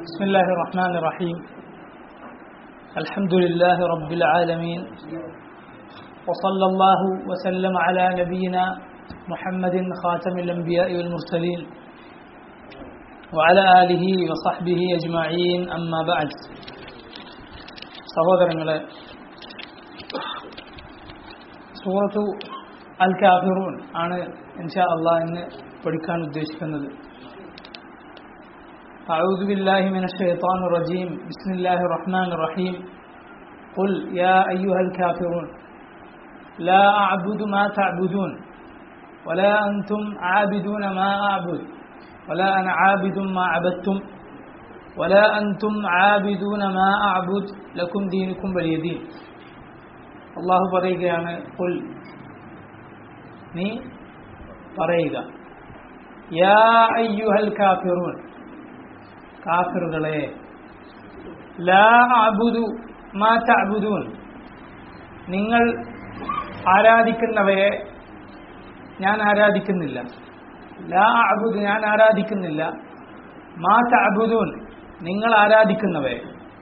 بسم الله الرحمن الرحيم الحمد لله رب العالمين وصلى الله وسلم على نبينا محمد خاتم الأنبياء والمرسلين وعلى آله وصحبه أجمعين أما بعد സഹോദരങ്ങളെ സൂറത്തു അൽ കാഫിറൂൻ ആണ് ഇൻഷാ അള്ളാഹ് ഇന്ന് പഠിക്കാൻ ഉദ്ദേശിക്കുന്നത് أعوذ بالله من الشيطان الرجيم بسم الله الرحمن الرحيم قل يا أيها الكافرون لا أعبد ما تعبدون ولا أنتم عابدون ما أعبد ولا أنا عابد ما عبدتم ولا أنتم عابدون ما أعبد لكم دينكم ولي دين الله പറയുകയാണ് قل നീ പറയുക യാ അയ്യുഹൽ കാഫിറൂൻ കാഫിറുകളെ ലാ അബുദു മാ തഅബുദൂൻ നിങ്ങൾ ആരാധിക്കുന്നവയെ ഞാൻ ആരാധിക്കുന്നില്ല ലാ അബുദ് ഞാൻ ആരാധിക്കുന്നില്ല മാ തഅബുദൂൻ നിങ്ങൾ ആരാധിക്കുന്നവയെ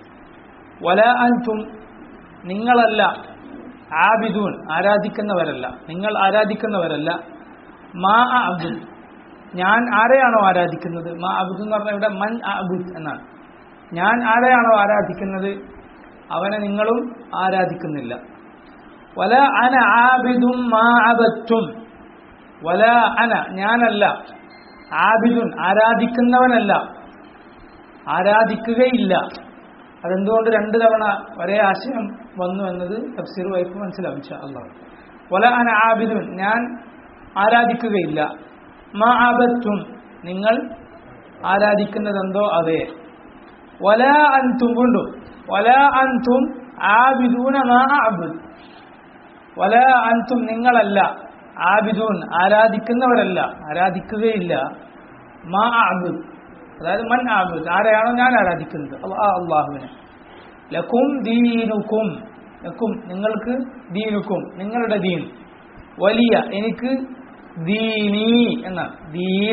വല അൻതും നിങ്ങളല്ല ആബിദൂൻ ആരാധിക്കുന്നവരല്ല നിങ്ങൾ ആരാധിക്കുന്നവരല്ല മാ അബുദ് ഞാൻ ആരെയാണോ ആരാധിക്കുന്നത് മാ അബുദ് എന്ന് പറഞ്ഞാൽ ഇവിടെ മൻ അബുദ് എന്നാണ് ഞാൻ ആരെയാണോ ആരാധിക്കുന്നത് അവനെ നിങ്ങളും ആരാധിക്കുന്നില്ല വല അന ആബിദും മാ അബത്തും വല അന ഞാനല്ല ആബിദുൻ ആരാധിക്കുന്നവനല്ല ആരാധിക്കുകയില്ല അതെന്തുകൊണ്ട് രണ്ട് തവണ ഒരേ ആശയം വന്നു എന്നത് തഫ്സീർ വൈഫ് മനസ്സിലാവും അള്ളാഹ് വല അന ആബിദുൻ ഞാൻ ആരാധിക്കുകയില്ല മാ ആബത്തും നിങ്ങൾ ആരാധിക്കുന്നതെന്തോ അതെ വല അൻതും കൊണ്ടും വല അൻതും ആബിദൂന മാ അബുദ് വല അൻതും നിങ്ങളല്ല ആബിദൂൻ ആരാധിക്കുന്നവരല്ല ആരാധിക്കുകയില്ല മാ അബുദ് അതായത് മൻ ആബുദ് ആരെയാണോ ഞാൻ ആരാധിക്കുന്നത് അള്ളാഹുവിനെ ലക്കും ദീനുക്കും ലക്കും നിങ്ങൾക്ക് ദീനുക്കും നിങ്ങളുടെ ദീൻ വലിയ എനിക്ക് ദീനി എന്നാണ് ദീൻ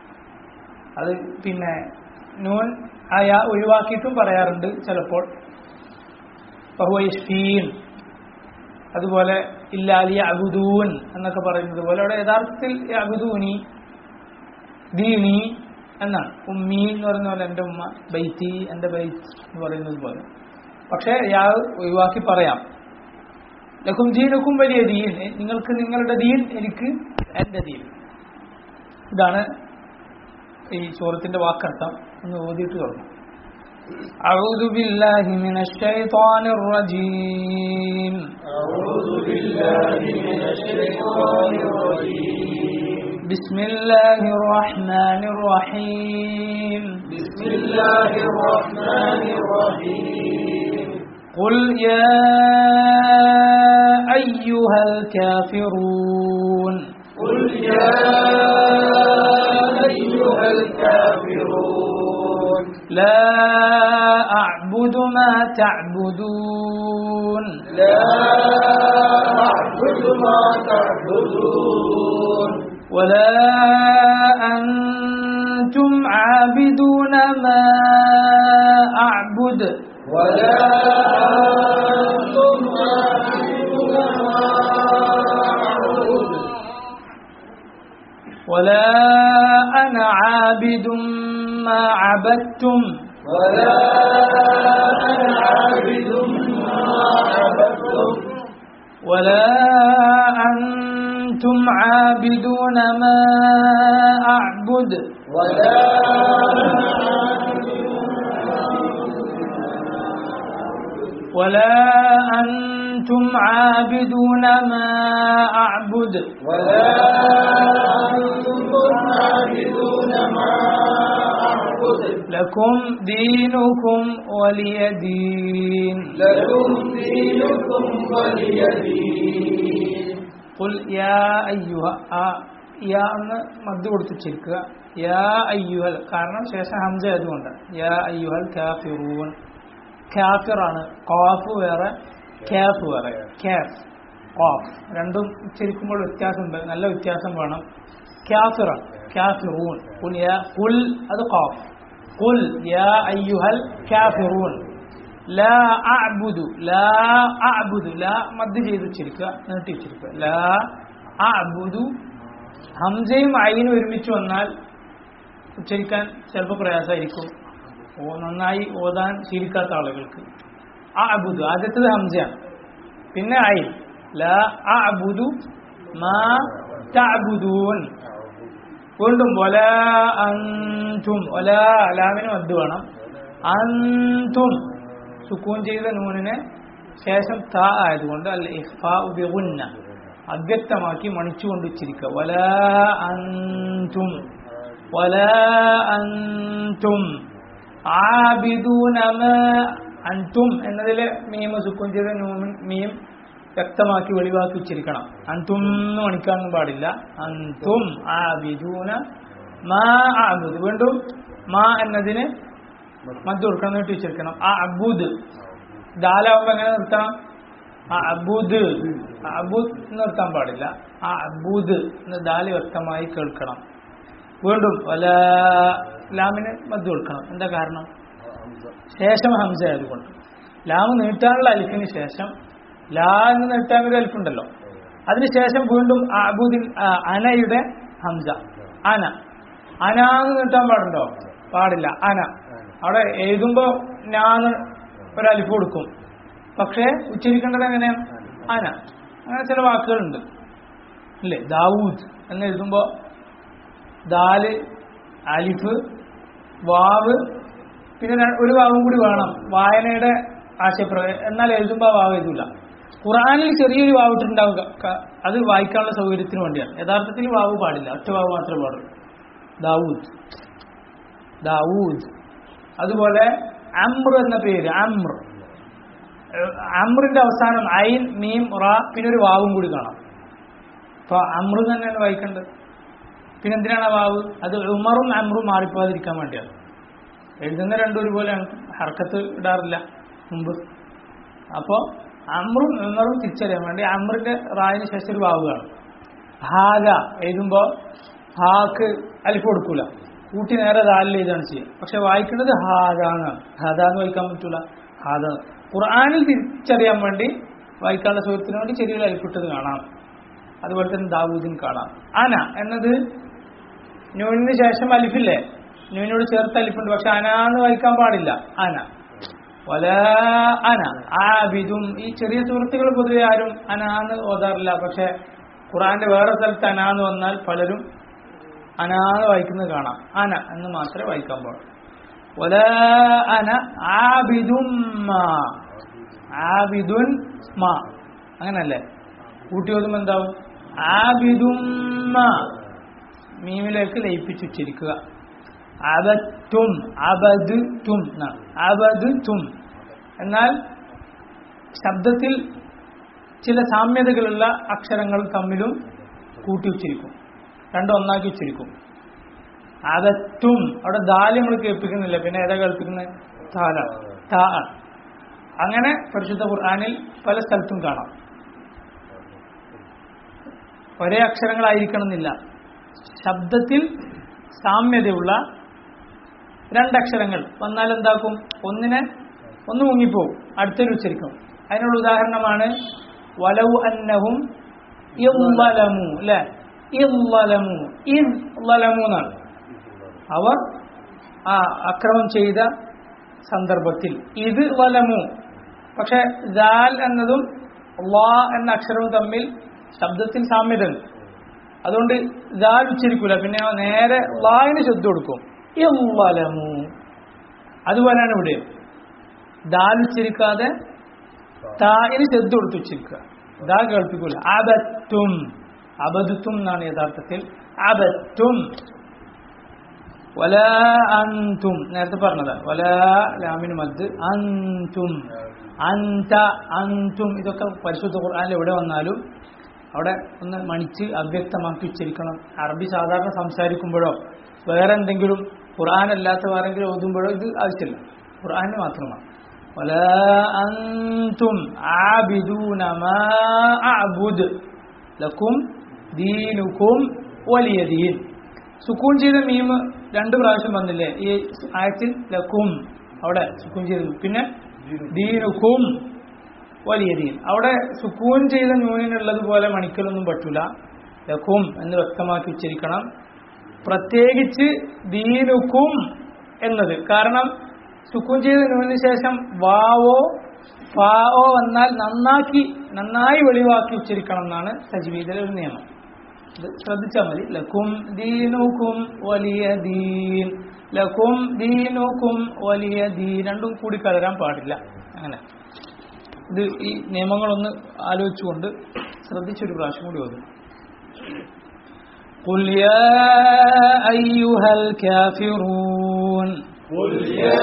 അത് പിന്നെ നൂൻ ആയ ഒഴിവാക്കിയിട്ടും പറയാറുണ്ട് ചിലപ്പോൾ ബഹുവൈഷീൻ അതുപോലെ ഇല്ലാലി അബുദൂൻ എന്നൊക്കെ പറയുന്നത് പോലെ അവിടെ യഥാർത്ഥത്തിൽ അബുദൂനി ദീനി എന്നാണ് ഉമ്മി എന്ന് പറയുന്ന പോലെ എൻ്റെ ഉമ്മ ബൈത്തി എൻ്റെ ബൈത്ത് എന്ന് പറയുന്നത് പോലെ പക്ഷേ ഇയാൾ ഒഴിവാക്കി പറയാം ലക്കും ദീനക്കും വലിയ ദീൻ നിങ്ങൾക്ക് നിങ്ങളുടെ ദീൻ എനിക്ക് എൻ്റെ ദീൻ ഇതാണ് ഈ ചോറത്തിന്റെ വാക്കർത്ഥം ഒന്ന് ഓതിയിട്ട് തുടങ്ങും أعوذ بالله من الشيطان الرجيم أعوذ بالله من الشيطان الرجيم بسم الله الرحمن الرحيم بسم الله الرحمن الرحيم قل يا أيها الكافرون قل يا أيها الكافرون لا أعبد ما تعبدون لا أعبد ما تعبدون ولا أنتم عابدون ما أعبد ولا أنتم عابدون ما أعبد ولا أنا عابد ما عبدتم ولا أنا عابد ما عبدتم ولا أنتم عابدون ما أعبد ولا ولا أنتم عابدون ما أعبد ولا أنتم عابدون ما أعبد لكم دينكم ولي دين لكم دينكم ولي دين قل يا أيها ആ യാ എന്ന് മദ്ദ് കൊടുത്തിച്ചിരിക്കുക യാ അയ്യുഹൽ കാരണം ശേഷം ഹംസ ആയതുകൊണ്ട് യാ അയ്യുഹൽ കാഫിറൂൻ കാഫിറാണ് ഖാഫ് വേറെ കാഫ് വേറെ കാഫ് ഖാഫ് രണ്ടും ഉച്ചരിക്കുമ്പോൾ വ്യത്യാസമുണ്ട് നല്ല വ്യത്യാസം വേണം കാഫിറാണ് കാഫിറൂൻ കുൽ യാ കുൽ അത് ഖാഫ് ഖുൽ യാ അയ്യുഹൽ കാഫിറൂൻ ലാ അഅ്ബുദു ലാ അഅ്ബുദു ലാ മദ് ചെയ്ത് ഉച്ചരിക്കുക നീട്ടി ഉച്ചരിക്കുക ലാ അഅ്ബുദു ഹംസയും ഐനും ഒരുമിച്ച് വന്നാൽ ഉച്ചരിക്കാൻ ചിലപ്പോൾ പ്രയാസമായിരിക്കും ഓ നന്നായി ഓതാൻ ശീലിക്കാത്ത ആളുകൾക്ക് ആ അബുദു ആദ്യത്തത് ഹംസയാണ് പിന്നെ ഐ ല അബുദു മാ തഅബുദൂൻ വീണ്ടും ഒല അൻതും ഒല അലാമിന് മദ് വേണം അൻതും സുക്കൂൻ ചെയ്ത നൂനിന് ശേഷം ത ആയതുകൊണ്ട് അല്ല ഇഹ്ഫാ ബിഗുന്ന അവ്യക്തമാക്കി മണിച്ചുകൊണ്ട് ഉച്ചരിക്കുക വല അൻതും വല അൻതും ആബിദൂന മാ അൻതും എന്നതിലെ മീമ സുക്കൂൻ ചെയ്ത നൂൻ മീം വ്യക്തമാക്കി വെളിവാക്കി ഉച്ചരിക്കണം അൻതും എന്ന് മണിക്കാനൊന്നും പാടില്ല അൻതും ആബിദൂന മാ ആബുദ് വീണ്ടും മാ എന്നതിന് മധ്യ കൊടുക്കണം നീട്ടി ഉച്ചരിക്കണം ആ അബൂദ് ദാലാവുമ്പോ എങ്ങനെ നിർത്തണം ആ അബൂദ് അബൂദ് എന്ന് നിർത്താൻ പാടില്ല ആ അബൂദ് എന്ന് ദാല് വ്യക്തമായി കേൾക്കണം വീണ്ടും വല ലാമിന് മധ്യ കൊടുക്കണം എന്താ കാരണം ശേഷം ഹംസ ആയതുകൊണ്ട് ലാമ് നീട്ടാനുള്ള അലിഫിന് ശേഷം ലാ എന്ന് നീട്ടാൻ ഒരു അലിഫുണ്ടല്ലോ അതിനുശേഷം വീണ്ടും അബൂദിൻ അനയുടെ ഹംസ അന അന എന്ന് നീട്ടാൻ പാടുണ്ടോ പാടില്ല അന അവിടെ എഴുതുമ്പോ ഞാന്ന് ഒരു അലിഫ് കൊടുക്കും പക്ഷേ ഉച്ചരിക്കേണ്ടത് എങ്ങനെയാണ് അന അങ്ങനെ ചില വാക്കുകളുണ്ട് അല്ലേ ദാവൂദ് എന്ന് എഴുതുമ്പോ ദാല് അലിഫ് വാവ് പിന്നെ ര- ഒരു വാവും കൂടി വേണം വായനയുടെ ആശയപ്രകാരം എന്നാൽ എഴുതുമ്പോൾ ആ വാവ് എഴുതില്ല ഖുറാനിൽ ചെറിയൊരു വാവ് ഇട്ടിട്ടുണ്ടാവും ക- ക- അത് വായിക്കാനുള്ള സൗകര്യത്തിന് വേണ്ടിയാണ് യഥാർത്ഥത്തിൽ വാവ് പാടില്ല ഒറ്റ വാവ് മാത്രമേ പാടുള്ളൂ ദാവൂദ് ദാവൂദ് അതുപോലെ അമ്ര എന്ന പേര് അമ്ര ഏഹ് അമ്രിന്റെ അവസാനം ഐൻ മീം റ പിന്നെ ഒരു വാവും കൂടി കാണാം അപ്പൊ അമ്ര തന്നെയാണ് വായിക്കേണ്ടത് പിന്നെ എന്തിനാണ് ആ വാവ് അത് ഉമറും അമ്രും മാറിപ്പോകാതിരിക്കാൻ വേണ്ടിയാണ് എഴുതുന്ന രണ്ടും ഒരുപോലെയാണ് ഹർക്കത്ത് ഇടാറില്ല മുമ്പ് അപ്പോ അമ്രും ഉമറും തിരിച്ചറിയാൻ വേണ്ടി അമ്രിന്റെ റായിന് ശേഷം ഒരു വാവ് കാണും ഹാഗ എഴുതുമ്പോ ഹാക്ക് അലിഫ് കൊടുക്കൂല കൂട്ടി നേരെ ദാലിൽ എഴുതാണ് ചെയ്യുക പക്ഷെ വായിക്കേണ്ടത് ഹാദ എന്നാണ് ഹാദ എന്ന് വായിക്കാൻ പറ്റൂല ഹാദ ഖുർആാനിൽ തിരിച്ചറിയാൻ വേണ്ടി വായിക്കാനുള്ള സുഹൃത്തിന് വേണ്ടി ചെറിയൊരു അലിഫിട്ടത് കാണാം അതുപോലെ തന്നെ ദാവൂദിൻ കാണാം അന എന്നത് ന്യൂനിന് ശേഷം അലിഫില്ലേ ന്യൂനോട് ചേർത്ത് അലിഫുണ്ട് പക്ഷെ അന എന്ന് വായിക്കാൻ പാടില്ല അന വല അന ആബിദും ഈ ചെറിയ സുഹൃത്തുക്കൾ പൊതുവെ ആരും അന എന്ന് ഓതാറില്ല പക്ഷെ ഖുറാന്റെ വേറെ സ്ഥലത്ത് അന എന്ന് വന്നാൽ പലരും അന എന്ന് വായിക്കുന്നത് കാണാം അന എന്ന് മാത്രമേ വായിക്കാൻ പാടുള്ളൂ വല അന ആബിദും മാ ആബിദുൻ മാ അങ്ങനല്ലേ കൂട്ടി ഓതുമ്പോ എന്താവും ആബിദും മാ മീമിലേക്ക് ലയിപ്പിച്ച് ഉച്ചരിക്കുക അബത്തും അബദ് തും എന്നാണ് അബദ് തും എന്നാൽ ശബ്ദത്തിൽ ചില സാമ്യതകളുള്ള അക്ഷരങ്ങൾ തമ്മിലും കൂട്ടി ഉച്ചരിക്കും രണ്ടും ഒന്നാക്കി ഉച്ചരിക്കും അബത്തും അവിടെ ദാല് നമ്മൾ കേൾപ്പിക്കുന്നില്ല പിന്നെ ഏതാ കേൾപ്പിക്കുന്നത് താല താ ആണ്. അങ്ങനെ പരിശുദ്ധ ഖുർആനിൽ പല സ്ഥലത്തും കാണാം ഒരേ അക്ഷരങ്ങളായിരിക്കണം എന്നില്ല ശബ്ദത്തിൽ സാമ്യതയുള്ള രണ്ടക്ഷരങ്ങൾ വന്നാൽ എന്താക്കും ഒന്നിനെ ഒന്ന് മുങ്ങിപ്പോവും അടുത്തൊരു ഉച്ചരിക്കും അതിനുള്ള ഉദാഹരണമാണ് വലവു അന്നഹും ഇല്ലലമു അല്ലെ ഇല്ലലമു ഇല്ലലമു എന്നാണ് അവർ ആ അക്രമം ചെയ്ത സന്ദർഭത്തിൽ ഇത് വലമു പക്ഷെ ദാൽ എന്നതും ലാ എന്ന അക്ഷരവും തമ്മിൽ ശബ്ദത്തിൽ സാമ്യതയുണ്ട് അതുകൊണ്ട് ദാൽ ഉച്ചരിക്കൂല പിന്നെ നേരെ ലായിന് ശബ്ദം കൊടുക്കും ഇവലമു അതുപോലെയാണ് ഇവിടെ ദാൽ ഉച്ചരിക്കാതെ തായിന് ശബ്ദം കൊടുത്ത് ഉച്ചരിക്കുക ദാ കേൾപ്പിക്കൂല അബത്തും അബദുത്തും എന്നാണ് യഥാർത്ഥത്തിൽ അബത്തും വല അന്തും നേരത്തെ പറഞ്ഞത് വല ലാമിന് മദ് അന്തും അന്ത അന്തും ഇതൊക്കെ പരിശുദ്ധ ഖുർആനിൽ എവിടെ വന്നാലും അവിടെ ഒന്ന് മണിച്ച് അവ്യക്തമാക്കി ഉച്ചരിക്കണം അറബി സാധാരണ സംസാരിക്കുമ്പോഴോ വേറെ എന്തെങ്കിലും ഖുർആൻ അല്ലാത്ത വേറെങ്കിലും ഓതുമ്പോഴോ ഇത് ആവശ്യമില്ല ഖുർആന് മാത്രമാണ് വല അന്തും ആബിദൂന മാ അഅബുദ് ലക്കും ദീനുക്കും വലിയ ദീൻ സുക്കൂൺ ചെയ്ത മീം രണ്ട് പ്രാവശ്യം വന്നില്ലേ ഈ ആയത്തിൽ ലക്കും അവിടെ സുക്കൂൻ ചെയ്തു പിന്നെ ദീനുക്കും വലിയ ദീൻ അവിടെ സുക്കൂൻ ചെയ്ത ന്യൂനിനുള്ളത് പോലെ മണിക്കലൊന്നും പറ്റൂല ലക്കും എന്ന് വ്യക്തമാക്കി ഉച്ചരിക്കണം പ്രത്യേകിച്ച് ദീനുക്കും എന്നത് കാരണം സുക്കൂൻ ചെയ്ത ന്യൂനിന് ശേഷം വാവോ ഫാവോ വന്നാൽ നന്നാക്കി നന്നായി വെളിവാക്കി ഉച്ചരിക്കണം എന്നാണ് തജ്വീദിലെ ഒരു നിയമം ഇത് ശ്രദ്ധിച്ചാൽ മതി ലക്കും ദീനുക്കും വലിയ ദീൻ ലക്കും ദീനുക്കും വലിയ ദീൻ രണ്ടും കൂടി കലരാൻ പാടില്ല അങ്ങനെ ഇത് ഈ നിയമങ്ങളൊന്ന് ആലോചിച്ചുകൊണ്ട് ശ്രദ്ധിച്ചൊരു പ്രാവശ്യം കൂടി ഓതും قل يا أيها الكافرون قل يا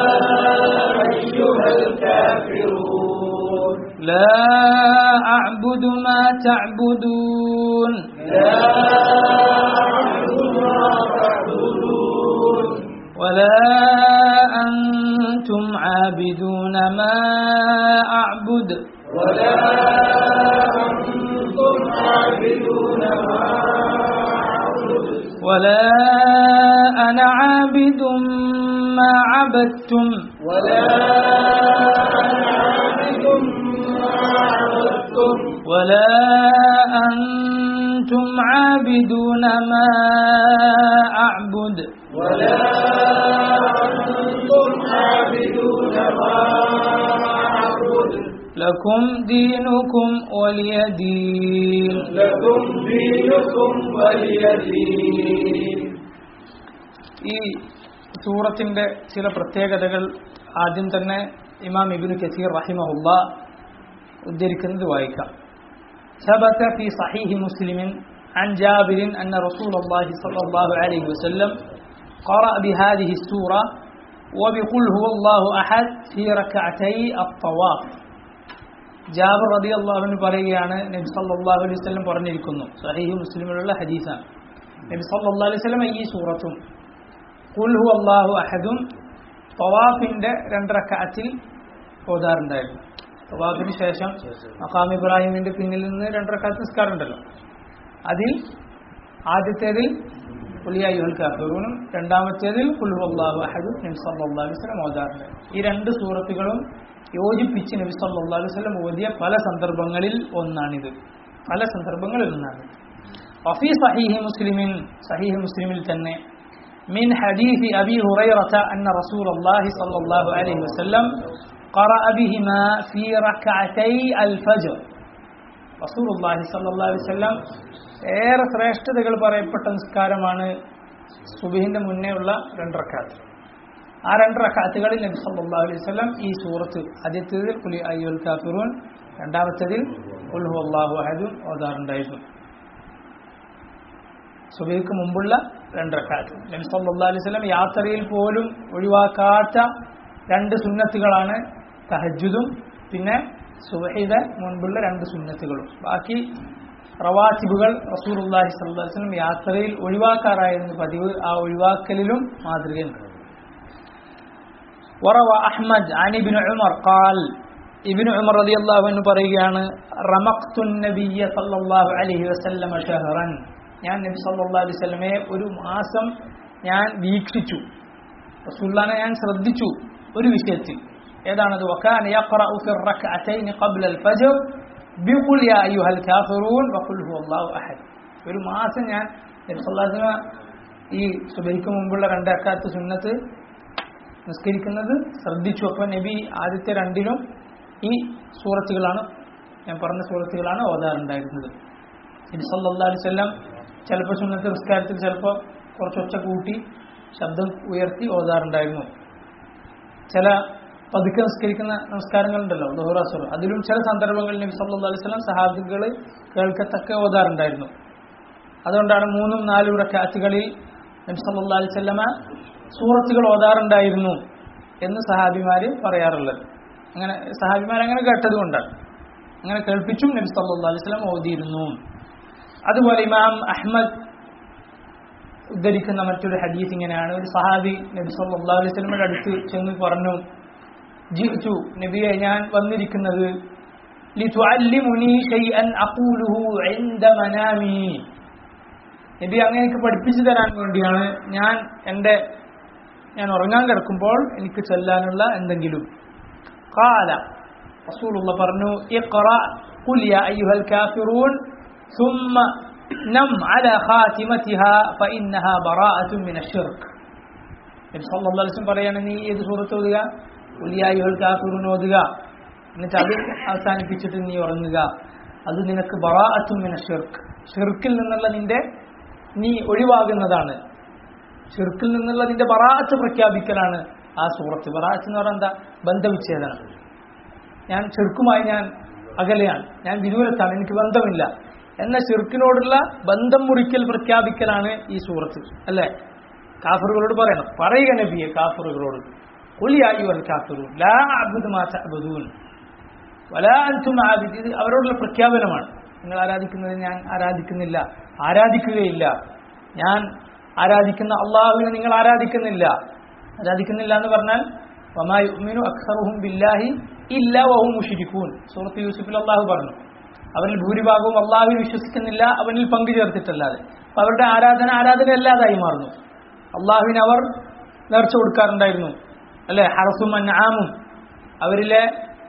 أيها الكافرون لا أعبد ما تعبدون لا أعبد ما تعبدون ولا أنتم عابدون ما أعبد ولا أنتم عابدون ما أعبد ولا أنا عابد ما عبدتم ولا أنا عابد ما عبدتم ولا أنتم عابدون ما أعبد ولا أنتم عابدون ما أعبد لكم دينكم ولي دين لكم دينكم ولي دين ഈ സൂറത്തിന്റെ ചില പ്രത്യേകതകൾ ആദ്യം തന്നെ ഇമാം ഇബിനു കസീർ റഹിമഹുല്ല ഉദ്ധരിക്കുന്നത് വായിക്കാം ثبت في صحيح مسلم عن جابر أن رسول الله صلى الله عليه وسلم قرأ بهذه السورة وبقل هو الله أحد في ركعتي الطواف ജാബർ റതി അള്ളാഹുവിന് പറയുകയാണ് നബി സല്ലല്ലാഹു അലൈഹി വസല്ലം പറഞ്ഞിരിക്കുന്നു സഹീഹ് മുസ്ലിമിലുള്ള ഹദീസാണ് നബി സല്ലല്ലാഹു അലൈഹി വസല്ലം ഈ സൂറത്തും ഖുൽ ഹു അല്ലാഹു അഹദും തവാഫിന്റെ രണ്ടരക്കാത്തിൽ ഓതാറുണ്ടായിരുന്നു തവാഫിന് ശേഷം മഖാം ഇബ്രാഹിമിന്റെ പിന്നിൽ നിന്ന് രണ്ടരക്കാത്ത് നിസ്കാരം ഉണ്ടല്ലോ അതിൽ ആദ്യത്തേതിൽ കുലിയായുൽ കാഫിറൂനും രണ്ടാമത്തേതിൽ ഖുൽ ഹു അല്ലാഹു അഹദും നബി സല്ലല്ലാഹു അലൈഹി വസല്ലം ഓതാറുണ്ട് ഈ രണ്ട് സൂറത്തുകളും യോജിപ്പിച്ച് നബി സല്ലല്ലാഹു അലൈഹി വസല്ലം ഓതിയ പല സന്ദർഭങ്ങളിൽ ഒന്നാണിത് പല സന്ദർഭങ്ങളിൽ ഒന്നാണ് വഫി സഹീഹി മുസ്ലിമിൻ സഹീഹ് മുസ്ലിമിൽ തന്നെ من حديث أبي هريرة أن رسول الله صلى الله عليه وسلم قرأ بهما في ركعتي الفجر റസൂൽ അള്ളാഹി സല്ലാ വല്ലം ഏറെ ശ്രേഷ്ഠതകൾ പറയപ്പെട്ട നിസ്കാരമാണ് സുബിഹിന്റെ മുന്നേ ഉള്ള രണ്ടറക്കാത്ത് ആ രണ്ട് റക്കാത്തുകളിൽ നബി സല്ലല്ലാഹു അലൈഹി വസല്ലം ഈ സൂറത്ത് ആദ്യത്തേതിൽ കുലി അയ്യുൽ കാഫിറൂൻ രണ്ടാമത്തേതിൽ ഉൽഹു അള്ളാഹു അഹദും ഓതാറുണ്ടായിരുന്നു സുബൈക്ക് മുമ്പുള്ള രണ്ട് റക്കാത്ത് നബി സല്ലല്ലാഹു അലൈഹി വസല്ലം യാത്രയിൽ പോലും ഒഴിവാക്കാത്ത രണ്ട് സുന്നത്തുകളാണ് തഹജ്ജുദും പിന്നെ സുബഹിയുടെ മുൻപുള്ള രണ്ട് സുന്നത്തുകളും ബാക്കി റവാസിബുകൾ റസൂലുള്ളാഹി സ്വല്ലല്ലാഹു അലൈഹി വസല്ലം യാത്രയിൽ ഒഴിവാക്കാറായിരുന്നു പതിവ് ആ ഒഴിവാക്കലിലും മാതൃകയുണ്ട് وروى أحمد عن ابن عمر قال ابن عمر رضي الله عنه പറയുകയാണ് رمقت النبي صلى الله عليه وسلم شهرا ഞാൻ നബി സല്ലല്ലാഹു അലൈഹി വസല്ലമയെ ഒരു മാസം ഞാൻ വീക്ഷിച്ചു റസൂലുള്ളാഹിനെ ഞാൻ ശ്രദ്ധിച്ചു ഒരു വിഷയത്തിൽ ഏതാണത് وكان يقرأ في الركعتين قبل الفجر بقل يا أيها الكافرون وقل هو الله أحد ഒരു മാസം ഞാൻ നബി സല്ലല്ലാഹു അലൈഹി വസല്ലമ ഈ സുബഹിക്ക് മുമ്പുള്ള രണ്ടക്കാത്ത് സുന്നത്ത് നിസ്കരിക്കുന്നത് ശ്രദ്ധിച്ചു അപ്പോൾ നബി ആദ്യത്തെ രണ്ടിലും ഈ സൂറത്തുകളാണ് ഞാൻ പറഞ്ഞ സൂറത്തുകളാണ് ഓതാറുണ്ടായിരുന്നത് നബി സല്ലല്ലാഹു അലൈഹി വസല്ലം ചിലപ്പോൾ സുന്നത്ത് നിസ്കാരത്തിൽ ചിലപ്പോൾ കുറച്ച് ഒച്ച കൂട്ടി ശബ്ദം ഉയർത്തി ഓതാറുണ്ടായിരുന്നു ചില പതുക്കെ നിസ്കരിക്കുന്ന നമസ്കാരങ്ങളുണ്ടല്ലോ ദോഹറാസുർ അതിലും ചില സന്ദർഭങ്ങളിൽ നബി സല്ലല്ലാഹു അലൈഹി വസല്ലം സഹാബികൾ കേൾക്കത്തക്ക ഓതാറുണ്ടായിരുന്നു അതുകൊണ്ടാണ് മൂന്നും നാലും റക്കാത്തുകളിൽ നബി സല്ലല്ലാഹു അലൈഹി വസല്ലമ സൂറത്തുകൾ ഓതാറുണ്ടായിരുന്നു എന്ന് സഹാബിമാര് പറയാറുള്ളത് അങ്ങനെ സഹാബിമാർ അങ്ങനെ കേട്ടതുകൊണ്ടാണ് അങ്ങനെ കേൾപ്പിച്ചും നബി സല്ലല്ലാഹു അലൈഹി വസല്ലം ഓതിയിരുന്നു അതുപോലെ ഇമാം അഹ്മദ് ഉദ്ധരിക്കുന്ന മറ്റൊരു ഹദീസ് ഇങ്ങനെയാണ് ഒരു സഹാബി നബി സല്ലല്ലാഹു അലൈഹി വസല്ലമയുടെ അടുത്ത് ചെന്ന് പറഞ്ഞു ജിഅ്തു നബിയെ ഞാൻ വന്നിരിക്കുന്നത് ലിതുഅല്ലിമുനി ഷൈഅൻ അഖൂലുഹു ഇൻദ മനാമി നബി അങ്ങനെ എനിക്ക് പഠിപ്പിച്ചു തരാൻ വേണ്ടിയാണ് ഞാൻ എൻ്റെ ഞാൻ ഉറങ്ങാൻ കിടക്കുമ്പോൾ എനിക്ക് ചൊല്ലാനുള്ള എന്തെങ്കിലും قال رسول الله പറഞ്ഞു اقرأ قل يا أيها الكافرون ثم نم على خاتمتها فإنها براءة من الشرك നബി സല്ലല്ലാഹു അലൈഹി വസല്ലം പറയാണ് നീ ഏത് സൂറത്ത് ഓതുക ഖുൽ യാ അയ്യുഹൽ കാഫിറൂൻ ഓതുക എന്നിട്ട് അത് അവസാനിപ്പിച്ചിട്ട് നീ ഉറങ്ങുക അത് നിനക്ക് ബറാഅത്തും മിന ഷിർക്ക് ഷിർക്കിൽ നിന്നുള്ള നിന്റെ നീ ഒഴിവാകുന്നതാണ് ഷിർക്കിൽ നിന്നുള്ള നിന്റെ ബറാഅത്ത് പ്രഖ്യാപിക്കലാണ് ആ സൂറത്ത് ബറാഅത്ത് എന്ന് പറഞ്ഞാൽ എന്താ ബന്ധവിച്ഛേദനം ഞാൻ ഷിർക്കുമായി ഞാൻ അകലെയാണ് ഞാൻ വിദൂരത്താണ് എനിക്ക് ബന്ധമില്ല എന്ന ഷിർക്കിനോടുള്ള ബന്ധം മുറിക്കൽ പ്രഖ്യാപിക്കലാണ് ഈ സൂറത്ത് അല്ലേ കാഫറുകളോട് പറയണം പറയുക നബിയെ കാഫറുകളോട് കുലിയായി കാഫിറു ലാ അബ്ദു മാ തഅബുദൂൻ വലാ അൻതും ആബിദ് ഇത് അവരോടുള്ള പ്രഖ്യാപനമാണ് നിങ്ങൾ ആരാധിക്കുന്നത് ഞാൻ ആരാധിക്കുന്നില്ല ആരാധിക്കുകയില്ല ഞാൻ ആരാധിക്കുന്ന അള്ളാഹുവിനെ നിങ്ങൾ ആരാധിക്കുന്നില്ല ആരാധിക്കുന്നില്ല എന്ന് പറഞ്ഞാൽ വമാ യുഅ്മിനു അക്സറുഹും ബില്ലാഹി ഇല്ലാ വഹും മുശ്രിക്കൂൻ സൂറത്ത് യൂസുഫിൽ അള്ളാഹു പറഞ്ഞു അവരിൽ ഭൂരിഭാഗവും അള്ളാഹുവിൽ വിശ്വസിക്കുന്നില്ല അവനിൽ പങ്കു ചേർത്തിട്ടല്ലാതെ അപ്പൊ അവരുടെ ആരാധന ആരാധന അല്ലാതായി മാറുന്നു അള്ളാഹുവിന് അവർ നേർച്ച കൊടുക്കാറുണ്ടായിരുന്നു അല്ലെ ഹറസും അന്നാമും അവരിലെ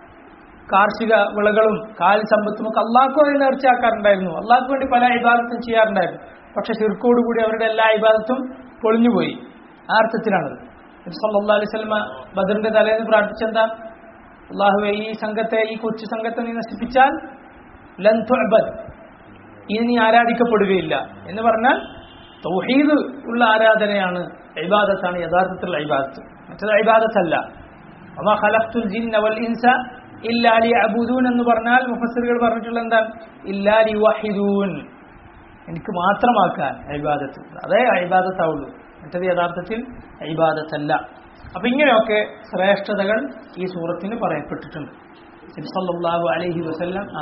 കാർഷിക വിളകളും കാൽ സമ്പത്തും ഒക്കെ അള്ളാഹ്ക്കും അവർ നേർച്ചയാക്കാറുണ്ടായിരുന്നു അള്ളാഹ്ക്ക് വേണ്ടി പല ഇബാദത്തും ചെയ്യാറുണ്ടായിരുന്നു പക്ഷെ ഷിർക്കോടുകൂടി അവരുടെ എല്ലാ ഇബാദത്തും പൊളിഞ്ഞുപോയി ആ അർത്ഥത്തിലാണത് സല്ലാ അലൈഹി സ്വലമ ബദറിന്റെ തലേന്ന് പ്രാർത്ഥിച്ചെന്താ അള്ളാഹുവെ ഈ സംഘത്തെ ഈ കൊച്ചു സംഘത്തെ നീ നശിപ്പിച്ചാൽ ലൻ തുഅബദ് ഇനി നീ ആരാധിക്കപ്പെടുകയില്ല എന്ന് പറഞ്ഞാൽ തൗഹീദ് ഉള്ള ആരാധനയാണ് ഇബാദത്താണ് യഥാർത്ഥത്തിലുള്ള ഇബാദത്ത് മറ്റത് ഇബാദത്തല്ല വമാ ഖലഖ്തുൽ ജിന്ന വൽ ഇൻസ ഇല്ലാ ലിയഅബുദൂൻ എന്ന് പറഞ്ഞാൽ മുഫസ്സിറുകൾ പറഞ്ഞിട്ടുള്ള എന്താണ് ഇല്ലാ ലിവഹിദൂൻ എനിക്ക് മാത്രമാക്കാൻ ഇബാദത്ത് അതേ ഇബാദത്താവുള്ളൂ മറ്റത് യഥാർത്ഥത്തിൽ ഇബാദത്തല്ല അപ്പൊ ഇങ്ങനെയൊക്കെ ശ്രേഷ്ഠതകൾ ഈ സൂറത്തിന് പറയപ്പെട്ടിട്ടുണ്ട് നബി സല്ലല്ലാഹു അലൈഹി വസല്ലം ആ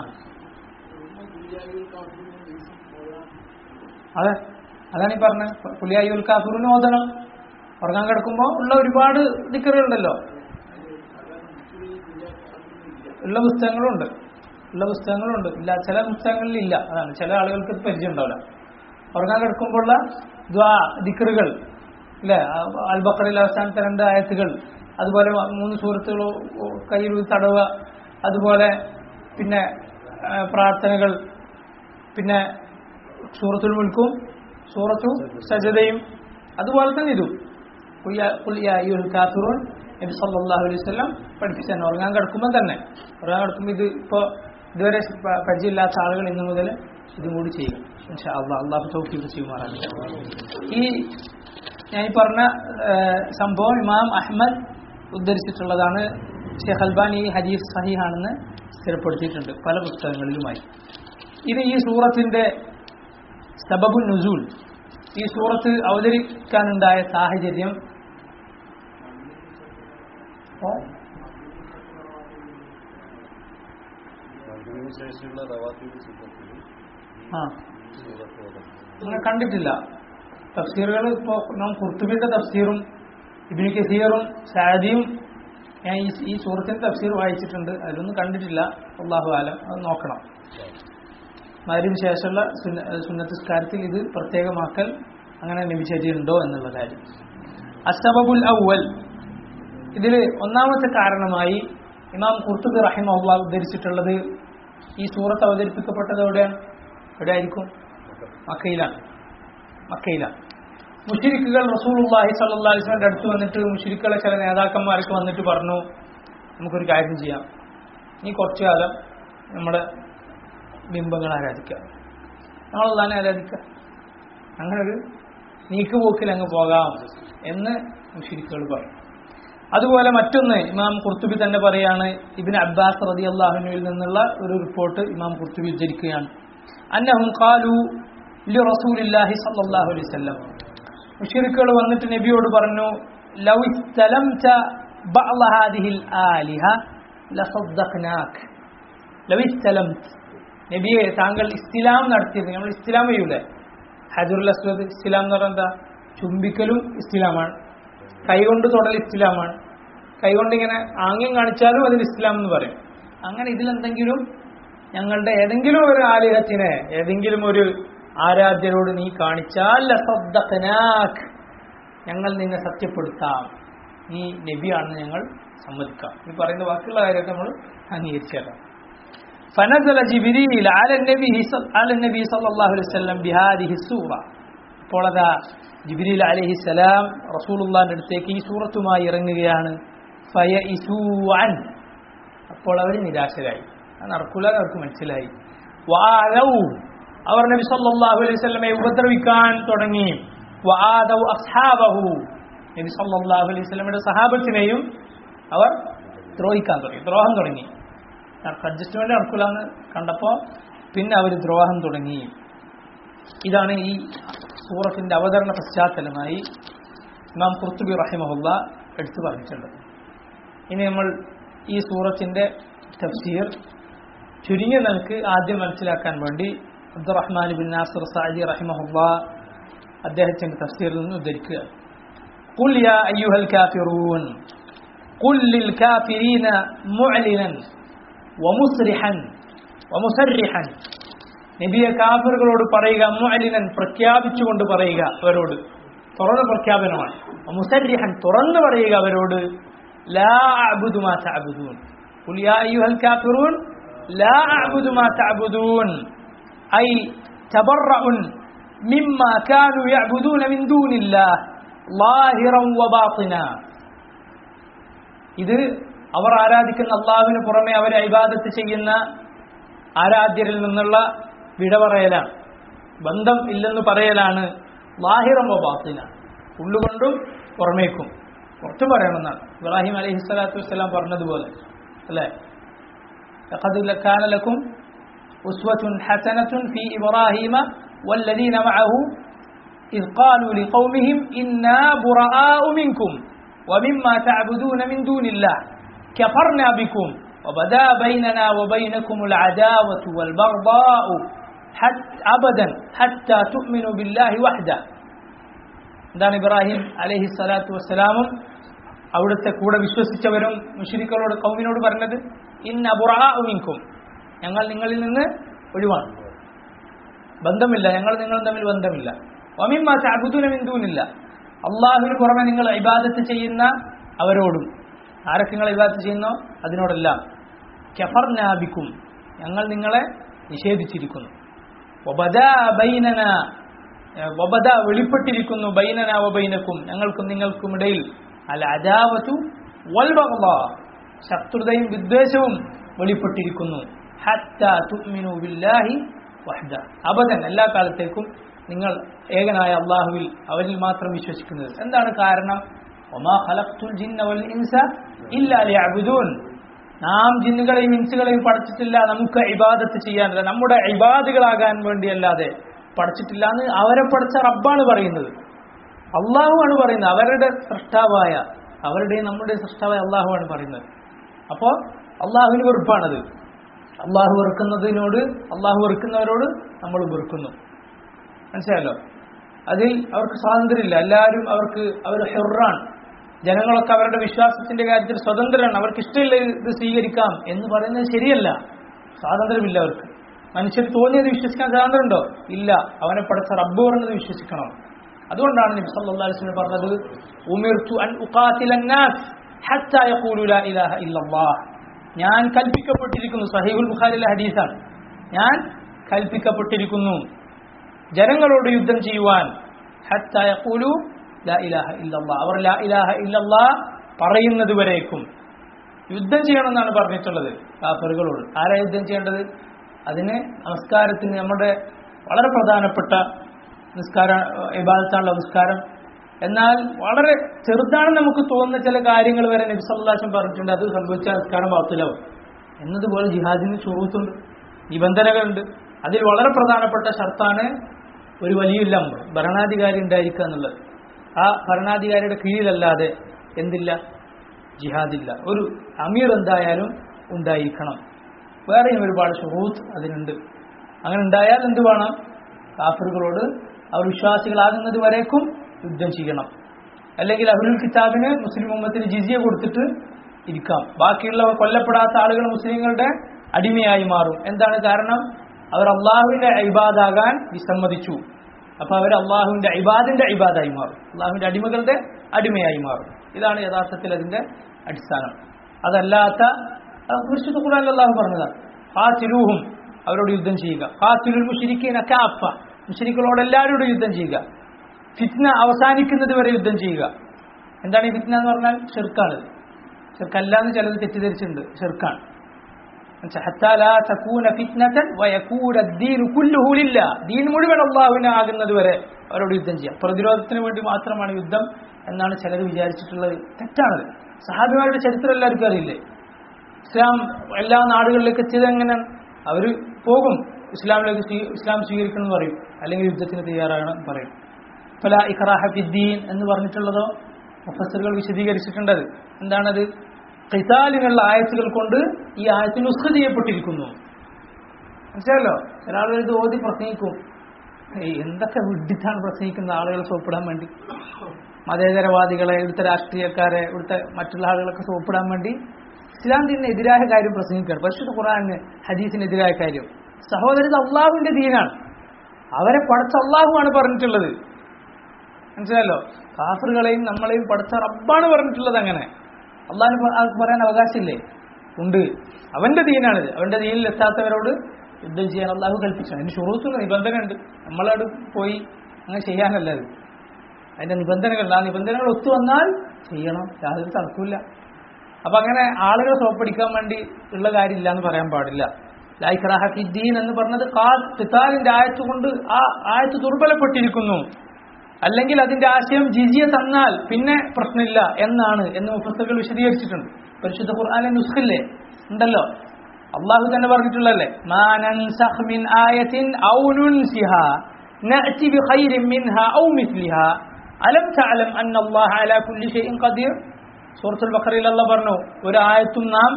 അതെ അതാണ് ഈ പറഞ്ഞത് പുലിയായുൽ കാഫുറിന് ഓതണം ഉറങ്ങാൻ കിടക്കുമ്പോൾ ഉള്ള ഒരുപാട് ദിക്കറുകളുണ്ടല്ലോ ഉള്ള പുസ്തകങ്ങളുണ്ട് ഉള്ള പുസ്തകങ്ങളുണ്ട് ഇല്ല ചില പുസ്തകങ്ങളിൽ ഇല്ല അതാണ് ചില ആളുകൾക്ക് ഇത് പരിചയം ഉണ്ടാവില്ല ഉറങ്ങാൻ കിടക്കുമ്പോഴുള്ള ദ്വാ ദിക്കറുകൾ അല്ലേ അൽബക്കറിൽ അവസാനത്തെ രണ്ട് ആയത്തുകൾ അതുപോലെ മൂന്ന് സുഹൃത്തുക്കൾ കയ്യിൽ തടവുക അതുപോലെ പിന്നെ ആ, പ്രാർത്ഥനകൾ പിന്നെ സൂറത്തുൽ മുൽക്കും സൂറത്തു സജതയും അതുപോലെ തന്നെ ഇതും കാത്തുറൂൻ നബി സല്ലല്ലാഹു അലൈഹി വസല്ലം പഠിപ്പിച്ചു തന്നെ ഉറങ്ങാൻ കിടക്കുമ്പോൾ തന്നെ ഉറങ്ങാൻ കിടക്കുമ്പോൾ ഇത് ഇപ്പോൾ ഇതുവരെ പ- പരിചയമില്ലാത്ത ആളുകൾ ഇന്നു മുതൽ ഇതും കൂടി ചെയ്യും ഇൻഷാ അള്ളാഹ് അള്ളാഹു തൗഫീഖ് ചെയ്യുമാറാണ് ഈ ഞാൻ ഈ പറഞ്ഞ ആ, സംഭവം ഇമാം അഹ്മദ് ഉദ്ധരിച്ചിട്ടുള്ളതാണ് ഷെയ്ഖ് അൽബാനി ഈ ഹദീസ് സഹീഹാണെന്ന് സ്ഥിരപ്പെടുത്തിയിട്ടുണ്ട് പല പുസ്തകങ്ങളിലുമായി ഇത് ഈ സൂറത്തിന്റെ സബബുൽ നുസൂൽ ഈ സൂറത്ത് അവതരിക്കാനുണ്ടായ സാഹചര്യം ഓ, ശേഷിയുള്ള റവാത്തിന്റെ സുഖത്തിൽ ആ ഈ സൂറത്ത് ഓതണം. അങ്ങനെ കണ്ടിട്ടില്ല തഫ്സീറുകൾ ഇപ്പോൾ നാം കുർത്തുബിന്റെ തഫ്സീറും ഇബിന് കസീറും സാദിയും ഞാൻ ഈ ഈ സൂറത്തിന്റെ തഫ്സീർ വായിച്ചിട്ടുണ്ട് അതിലൊന്നും കണ്ടിട്ടില്ല അള്ളാഹു ആലം അത് നോക്കണം മരിന് ശേഷമുള്ള സുന്ന സുന്നത്തിസ്കാരത്തിൽ ഇത് പ്രത്യേകമാക്കൽ അങ്ങനെ ലഭിച്ചിട്ടുണ്ടോ എന്നുള്ള കാര്യം അസബബുൽ അവൽ ഇതിൽ ഒന്നാമത്തെ കാരണമായി ഇമാം കുർത്തുബി റഹിമഹുല്ല ഉദ്ധരിച്ചിട്ടുള്ളത് ഈ സൂറത്ത് അവതരിപ്പിക്കപ്പെട്ടത് എവിടെയാണ് എവിടെ ആയിരിക്കും മക്കയിലാണ് മക്കയിലാണ് മുഷിരിക്കുകൾ റസൂലുള്ളാഹി സ്വല്ലല്ലാഹി അലൈഹി വസല്ലമയുടെ അടുത്ത് വന്നിട്ട് മുഷിരിക്കുകളെ ചില നേതാക്കന്മാർക്ക് വന്നിട്ട് പറഞ്ഞു നമുക്കൊരു കാര്യം ചെയ്യാം നീ കുറച്ചു കാലം നമ്മുടെ ബിംബങ്ങൾ ആരാധിക്കാം നമ്മളല്ലാതെ ആരാധിക്കാം അങ്ങനെ ഒരു നീക്കുപോക്കിൽ അങ്ങ് പോകാം എന്ന് മുഷിരിക്കുകൾ പറയും അതുപോലെ മറ്റൊന്ന് ഇമാം കുർത്തുബി തന്നെ പറയാണ് ഇബിൻ അബ്ബാസ് റതി അള്ളാഹുനുവിൽ നിന്നുള്ള ഒരു റിപ്പോർട്ട് ഇമാം കുർത്തുബി ഉദ്ധരിക്കുകയാണ് അന്നഹും ഖാലു ലി റസൂലില്ലാഹി സല്ലല്ലാഹു അലൈഹി വസല്ലം മുശ്രിക്കുകൾ വന്നിട്ട് നബിയോട് പറഞ്ഞു ലൗ ഇസ്തലംത ബഅള ഹാദിഹിൽ ആലിഹ ലസദ്ദഖ്നാക് ലൗ ഇസ്തലംത നബിയെ താങ്കൾ ഇസ്തിലാം നടത്തിയത് നമ്മൾ ഇസ്തിലാം ചെയ്യൂലേ ഹജറുൽ അസ്വദ് ഇസ്തിലാം എന്ന് പറഞ്ഞാൽ എന്താ ചുംബിക്കലും ഇസ്തിലാമാണ് കൈകൊണ്ട് തൊടൽ ഇസ്ലാമാണ് കൈകൊണ്ട് ഇങ്ങനെ ആംഗ്യം കാണിച്ചാലും അതിൽ ഇസ്ലാം എന്ന് പറയും അങ്ങനെ ഇതിലെന്തെങ്കിലും ഞങ്ങളുടെ ഏതെങ്കിലും ഒരു ആലിഹത്തിനെ ഏതെങ്കിലും ഒരു ആരാധ്യരോട് നീ കാണിച്ചാൽ ലസദ്ദഖനാക്. ഞങ്ങൾ നിന്നെ സത്യപ്പെടുത്താം നീ നബിയാണെന്ന് ഞങ്ങൾ സമ്മതിക്കാം ഈ പറയുന്ന ബാക്കിയുള്ള കാര്യമൊക്കെ നമ്മൾ അംഗീകരിച്ചേക്കാം فنزل جبريل على النبي صل- على النبي صلى الله عليه وسلم بهذه السورة അപ്പോൾ അതാ ജിബ്രീൽ അലൈഹിസ്സലാം റസൂലുള്ളാന്റെ അടുത്തേക്ക് ഈ സൂറത്തുമായി ഇറങ്ങുകയാണ് ഫയഇസൂ അൻ. അപ്പോൾ അവർ നിരാശരായി അത് നടക്കൂല എന്ന് അവർക്ക് മനസ്സിലായി വആദൗ. അവർ നബി സല്ലല്ലാഹു അലൈഹി വസല്ലമയെ ഉപദ്രവിക്കാൻ തുടങ്ങി വആദൗ അസ്ഹാബഹു നബി സല്ലല്ലാഹു അലൈഹി വസല്ലമയുടെ സഹാബത്തിനെയും അവർ ദ്രോഹിക്കാൻ തുടങ്ങി ദ്രോഹം തുടങ്ങി അഡ്ജസ്റ്റ്മെന്റ് നടക്കൂല എന്ന് കണ്ടപ്പോൾ പിന്നെ അവർ ദ്രോഹം തുടങ്ങി ഇതാണ് ഈ സൂറത്തിന്റെ അവതരണ പശ്ചാത്തലമായി ഇമാം ഖുർത്തുബി റഹിമഹുല്ല എടുത്തു പറഞ്ഞിട്ടുള്ളത് ഇനി നമ്മൾ ഈ സൂറത്തിന്റെ തഫ്സീർ ചുരുങ്ങിയ നിലക്ക് ആദ്യം മനസ്സിലാക്കാൻ വേണ്ടി അബ്ദുറഹ്മാൻ ബിൻ നാസർ സാജി റഹിമഹുല്ല അദ്ദേഹത്തിന്റെ തഫ്സീറിൽ നിന്ന് ഉദ്ധരിക്കുക قل يا أيها الكافرون قل للكافرين معلنا ومسرحا ومسرحا നബിയെ കാഫറുകളോട് പറയുക മുഅലിനൻ പ്രഖ്യാപിച്ചുകൊണ്ട് പറയുക അവരോട് തുറന്ന പ്രഖ്യാപനമാണ് മുസരിഹൻ തുറന്നു പറയുക അവരോട് ലാ അഅ്ബുദു മാ തഅബുദൂൻ ഖുൽ യാ അയ്യുഹൽ കാഫിറൂൻ ലാ അഅ്ബുദു മാ തഅബുദൂൻ ഐ തബറഉൻ മിമ്മാ കാനൂ യഅ്ബുദൂന മിൻ ദൂനില്ലാഹ് ളാഹിറൻ വബാത്തിന ഇത് അവർ ആരാധിക്കുന്ന അള്ളാഹുവിന് പുറമെ അവരെ ഇബാദത്ത് ചെയ്യുന്ന ആരാധ്യരിൽ നിന്നുള്ള വിട പറയലാണ് ബന്ധം ഇല്ലെന്ന് പറയലാണ് ലാഹിറം ബാത്തിന ഉള്ളുകൊണ്ടും പുറമേക്കും പുറത്തു പറയണമെന്നാണ് ഇബ്രാഹിം അലൈഹി സ്വലാത്തു വസ്സലാം പറഞ്ഞതുപോലെ അല്ലേ لقد كان لكم أسوة حسنة في إبراهيم والذين معه إذ قالوا لقومهم إنا براء منكم ومما تعبدون من دون الله كفرنا بكم وبدا بيننا وبينكم العداوة والبغضاء حتى أبدا حتى تؤمنوا بالله وحده എന്താണ് ഇബ്രാഹിം അലഹി സ്വലാത്തു വസ്സലാമും അവിടുത്തെ കൂടെ വിശ്വസിച്ചവരും മുഷിരിക്കളോട് കൗമിനോട് പറഞ്ഞത് ഇന്ന അബുറാമിൻകും ഞങ്ങൾ നിങ്ങളിൽ നിന്ന് ഒഴിവാണ് ബന്ധമില്ല ഞങ്ങൾ നിങ്ങൾ തമ്മിൽ ബന്ധമില്ല വമിമ്മ ചാബുദുന ബിന്ദുവിനില്ല അള്ളാഹുവിന് പുറമെ നിങ്ങൾ ഇബാദത്ത് ചെയ്യുന്ന അവരോടും ആരൊക്കെ നിങ്ങൾ ഇബാദത്ത് ചെയ്യുന്നോ അതിനോടെല്ലാം കെഫർനാബിക്കും ഞങ്ങൾ നിങ്ങളെ നിഷേധിച്ചിരിക്കുന്നു വബദാ ബൈനന വബദ വെളിപ്പെട്ടിരിക്കുന്നു ബൈനന വബൈനക്കും ഞങ്ങൾക്കും നിങ്ങൾക്കും ഇടയിൽ അൽ അദാവതു വൽ ബഗ്ദാ ശത്രുതയും വിദ്വേഷവും വെളിപ്പെട്ടിരിക്കുന്നു ഹത്താ തുഅ്മിനു ബില്ലാഹി വഹ്ദ അബദൻ എല്ലാ കാലത്തേക്കും നിങ്ങൾ ഏകനായ അള്ളാഹുവിൽ അവരിൽ മാത്രം വിശ്വസിക്കുന്നത് എന്താണ് കാരണം ഒമാ ഖലഖ്തുൽ ജിന്ന വൽ ഇൻസ ഇല്ലാ ലിയഅ്ബുദൂൻ നാം ജിന്നുകളെയും ഇൻസുകളെയും പഠിച്ചിട്ടില്ല നമുക്ക് ഇബാദത്ത് ചെയ്യാനല്ല നമ്മുടെ ഇബാദുകളാകാൻ വേണ്ടിയല്ലാതെ പഠിച്ചിട്ടില്ല എന്ന് അവരെ പഠിച്ച റബ്ബാണ് പറയുന്നത് അള്ളാഹുവാണ് പറയുന്നത് അവരുടെ സൃഷ്ടാവായ അവരുടെയും നമ്മുടെ സൃഷ്ടാവായ അള്ളാഹുവാണ് പറയുന്നത് അപ്പോൾ അള്ളാഹുവിന് വെറുപ്പാണത് അള്ളാഹു വെറുക്കുന്നതിനോട് അള്ളാഹു വെറുക്കുന്നവരോട് നമ്മൾ വെറുക്കുന്നു മനസ്സിലായല്ലോ അതിൽ അവർക്ക് സ്വാതന്ത്ര്യമില്ല എല്ലാവരും അവർക്ക് അവർ ഹെറാണ് ജനങ്ങളൊക്കെ അവരുടെ വിശ്വാസത്തിന്റെ കാര്യത്തിൽ സ്വതന്ത്രരാണ് അവർക്ക് ഇഷ്ടമില്ല ഇത് സ്വീകരിക്കാം എന്ന് പറയുന്നത് ശരിയല്ല സ്വാതന്ത്ര്യമില്ല അവർക്ക് മനുഷ്യർ തോന്നിയത് വിശ്വസിക്കാൻ സ്വാതന്ത്ര്യമുണ്ടോ ഇല്ല അവനെ പഠിച്ച റബ്ബ് പറഞ്ഞത് വിശ്വസിക്കണം അതുകൊണ്ടാണ് നബി സല്ലല്ലാഹു അലൈഹി വസല്ലം പറഞ്ഞത് ഉമിർതു അൻ ഉഖാതില അന്നാസ് ഹത്താ യഖൂലു ലാ ഇലാഹ ഇല്ലല്ലാഹ് ഞാൻ കൽപ്പിക്കപ്പെട്ടിരിക്കുന്നു സഹീഹുൽ ബുഖാരിയിലെ ഹദീസാണ് ഞാൻ കൽപ്പിക്കപ്പെട്ടിരിക്കുന്നു ജനങ്ങളോട് യുദ്ധം ചെയ്യുവാൻ ഹത്താ യഖൂലു ലാ ഇലാഹ ഇല്ലല്ലാഹ് അവർ ലാ ഇലാഹ ഇല്ലല്ലാഹ് പറയുന്നത് വരേക്കും യുദ്ധം ചെയ്യണമെന്നാണ് പറഞ്ഞിട്ടുള്ളത് കാഫറുകളോട് ആരാ യുദ്ധം ചെയ്യേണ്ടത് അതിന് നമസ്കാരത്തിന് നമ്മുടെ വളരെ പ്രധാനപ്പെട്ട നിസ്കാര ഇബാദത്താണല്ലോ നിസ്കാരം എന്നാൽ വളരെ ചെറുതാണെന്ന് നമുക്ക് തോന്നുന്ന ചില കാര്യങ്ങൾ വരെ നബി സല്ലാസം പറഞ്ഞിട്ടുണ്ട് അത് സംഭവിച്ച നിസ്കാരം ബാത്തിലാവും എന്നതുപോലെ ജിഹാദിന് ചോദ്യത്തുണ്ട് നിബന്ധനകളുണ്ട് അതിൽ വളരെ പ്രധാനപ്പെട്ട ഷർത്താണ് ഒരു വലിയ അമർ ഭരണാധികാരി ഉണ്ടായിരിക്കുക എന്നുള്ളത് ആ ഭരണാധികാരിയുടെ കീഴിലല്ലാതെ എന്തില്ല ജിഹാദില്ല ഒരു അമീർ എന്തായാലും ഉണ്ടായിരിക്കണം വേറെയും ഒരുപാട് ഷുറൂത്ത് അതിനുണ്ട് അങ്ങനെ ഉണ്ടായാൽ എന്ത് വേണം കാഫറുകളോട് അവർ വിശ്വാസികളാകുന്നത് വരേക്കും യുദ്ധം ചെയ്യണം അല്ലെങ്കിൽ അഹുൽ കിതാബിന് മുസ്ലിം ഉമ്മത്തിന് ജിസിയ കൊടുത്തിട്ട് ഇരിക്കാം ബാക്കിയുള്ളവർ കൊല്ലപ്പെടാത്ത ആളുകൾ മുസ്ലിങ്ങളുടെ അടിമയായി മാറും എന്താണ് കാരണം അവർ അള്ളാഹുവിന്റെ ഇബാദാകാൻ വിസമ്മതിച്ചു അപ്പൊ അവർ അള്ളാഹുവിന്റെ ഇബാദിന്റെ ഇബാദായി മാറും അള്ളാഹുവിന്റെ അടിമകളുടെ അടിമയായി മാറും ഇതാണ് യഥാർത്ഥത്തിൽ അതിന്റെ അടിസ്ഥാനം അതല്ലാത്ത അത് വിശുദ്ധ ഖുർആനിൽ അള്ളാഹു പറഞ്ഞതാണ് ഖാതിലൂഹും അവരോട് യുദ്ധം ചെയ്യുക ഖാതിലുൽ മുശ്രിക്കീന കാഫ മുശ്രിക്കുകളോട് എല്ലാവരോടും യുദ്ധം ചെയ്യുക ഫിത്ന അവസാനിക്കുന്നത് വരെ യുദ്ധം ചെയ്യുക എന്താണ് ഈ ഫിത്ന എന്ന് പറഞ്ഞാൽ ഷെർക്കാണ് ഷെർക്കല്ല എന്ന് ചിലത് തെറ്റിദ്ധരിച്ചിട്ടുണ്ട് ഷെർക്കാണ് حتى لا تكون فتنة ويكون الدين كله لله ദീൻ മുഴുവൻ അള്ളാഹുവിനെ ആകുന്നത് വരെ അവരോട് യുദ്ധം ചെയ്യാം പ്രതിരോധത്തിന് വേണ്ടി മാത്രമാണ് യുദ്ധം എന്നാണ് ചിലർ വിചാരിച്ചിട്ടുള്ളത് തെറ്റാണത് സഹാബിമാരുടെ ചരിത്രം എല്ലാവർക്കും അറിയില്ലേ ഇസ്ലാം എല്ലാ നാടുകളിലേക്ക് എത്തിയത് എങ്ങനെ അവർ പോകും ഇസ്ലാമിലേക്ക് സ്വീ- ഇസ്ലാം സ്വീകരിക്കണം എന്ന് പറയും അല്ലെങ്കിൽ യുദ്ധത്തിന് തയ്യാറാകണം എന്ന് പറയും ഫല ഇഖറാഹ ഫിദ്ദീൻ എന്ന് പറഞ്ഞിട്ടുള്ളതോ മുഫസറുകൾ വിശദീകരിച്ചിട്ടുണ്ടത് എന്താണത് ഖിതാലിനുള്ള ആയത്തുകൾ കൊണ്ട് ഈ ആയത്ത് നുസ്ഖ ചെയ്യപ്പെട്ടിരിക്കുന്നു മനസ്സിലല്ലോ ചില ആളുകൾ ഇത് ഓതി പ്രസംഗിക്കും ഏയ് എന്തൊക്കെ വിഡിത്താണ് പ്രസംഗിക്കുന്ന ആളുകളെ സോപ്പിടാൻ വേണ്ടി മതേതരവാദികളെ ഇവിടുത്തെ രാഷ്ട്രീയക്കാരെ ഇവിടുത്തെ മറ്റുള്ള ആളുകളൊക്കെ സോപ്പിടാൻ വേണ്ടി ഇസ്ലാമിന് എതിരായ കാര്യം പ്രസംഗിക്കുകയാണ് പരിശുദ്ധ ഖുറാന് ഹദീസിനെതിരായ കാര്യം സഹോദരൻ അള്ളാഹുവിന്റെ ദീനാണ് അവരെ പടച്ച അള്ളാഹുവാണ് പറഞ്ഞിട്ടുള്ളത് മനസ്സിലല്ലോ കാഫറുകളെയും നമ്മളെയും പഠിച്ച റബ്ബാണ് പറഞ്ഞിട്ടുള്ളത് അങ്ങനെ അള്ളാഹിന് പ- ആൾക്ക് പറയാൻ അവകാശമില്ലേ ഉണ്ട് അവന്റെ ദീനാണിത് അവന്റെ ദീനിൽ എത്താത്തവരോട് യുദ്ധം ചെയ്യാൻ അള്ളാഹു കൽപ്പിച്ചു അതിന് ഷുറൂത്തുള്ള നിബന്ധന ഉണ്ട് നമ്മളവിടെ പോയി അങ്ങനെ ചെയ്യാനല്ല അത് അതിന്റെ നിബന്ധനകൾ ആ നിബന്ധനകൾ ഒത്തു വന്നാൽ ചെയ്യണം യാതൊരു തർക്കമില്ല അപ്പൊ അങ്ങനെ ആളുകളെ സോപ്പടിക്കാൻ വേണ്ടി ഉള്ള കാര്യമില്ല എന്ന് പറയാൻ പാടില്ല ലൈഖറാഹ ഫിദ്ദീൻ എന്ന് പറഞ്ഞത് ഖിതാലിന്റെ ആയത്ത് കൊണ്ട് ആ ആയത്ത് ദുർബലപ്പെട്ടിരിക്കുന്നു അല്ലെങ്കിൽ അതിന്റെ ആശയം ജിജിയ തന്നാൽ പിന്നെ പ്രശ്നമില്ല എന്നാണ് എന്ന് മുഫസ്സറുകൾ വിശദീകരിച്ചിട്ടുണ്ട് പരിശുദ്ധ ഖുർആാനിലെ നുസ്ഖില്ലേ ഉണ്ടല്ലോ അള്ളാഹു തന്നെ പറഞ്ഞിട്ടുള്ളല്ലേ മാ നൻസഖ് മിൻ ആയത്തിൻ ഔ നുൻസിഹാ നഅതി ബിഖൈരിൻ മിൻഹാ ഔ മിസ്ലിഹാ അലം തഅലം അന്ന അല്ലാഹ അലാ കുല്ലി ഷൈഇൻ ഖദീർ സൂറത്തുൽ ബഖറയിൽ അല്ലാഹ് പറഞ്ഞു ഒരു ആയത്തും നാം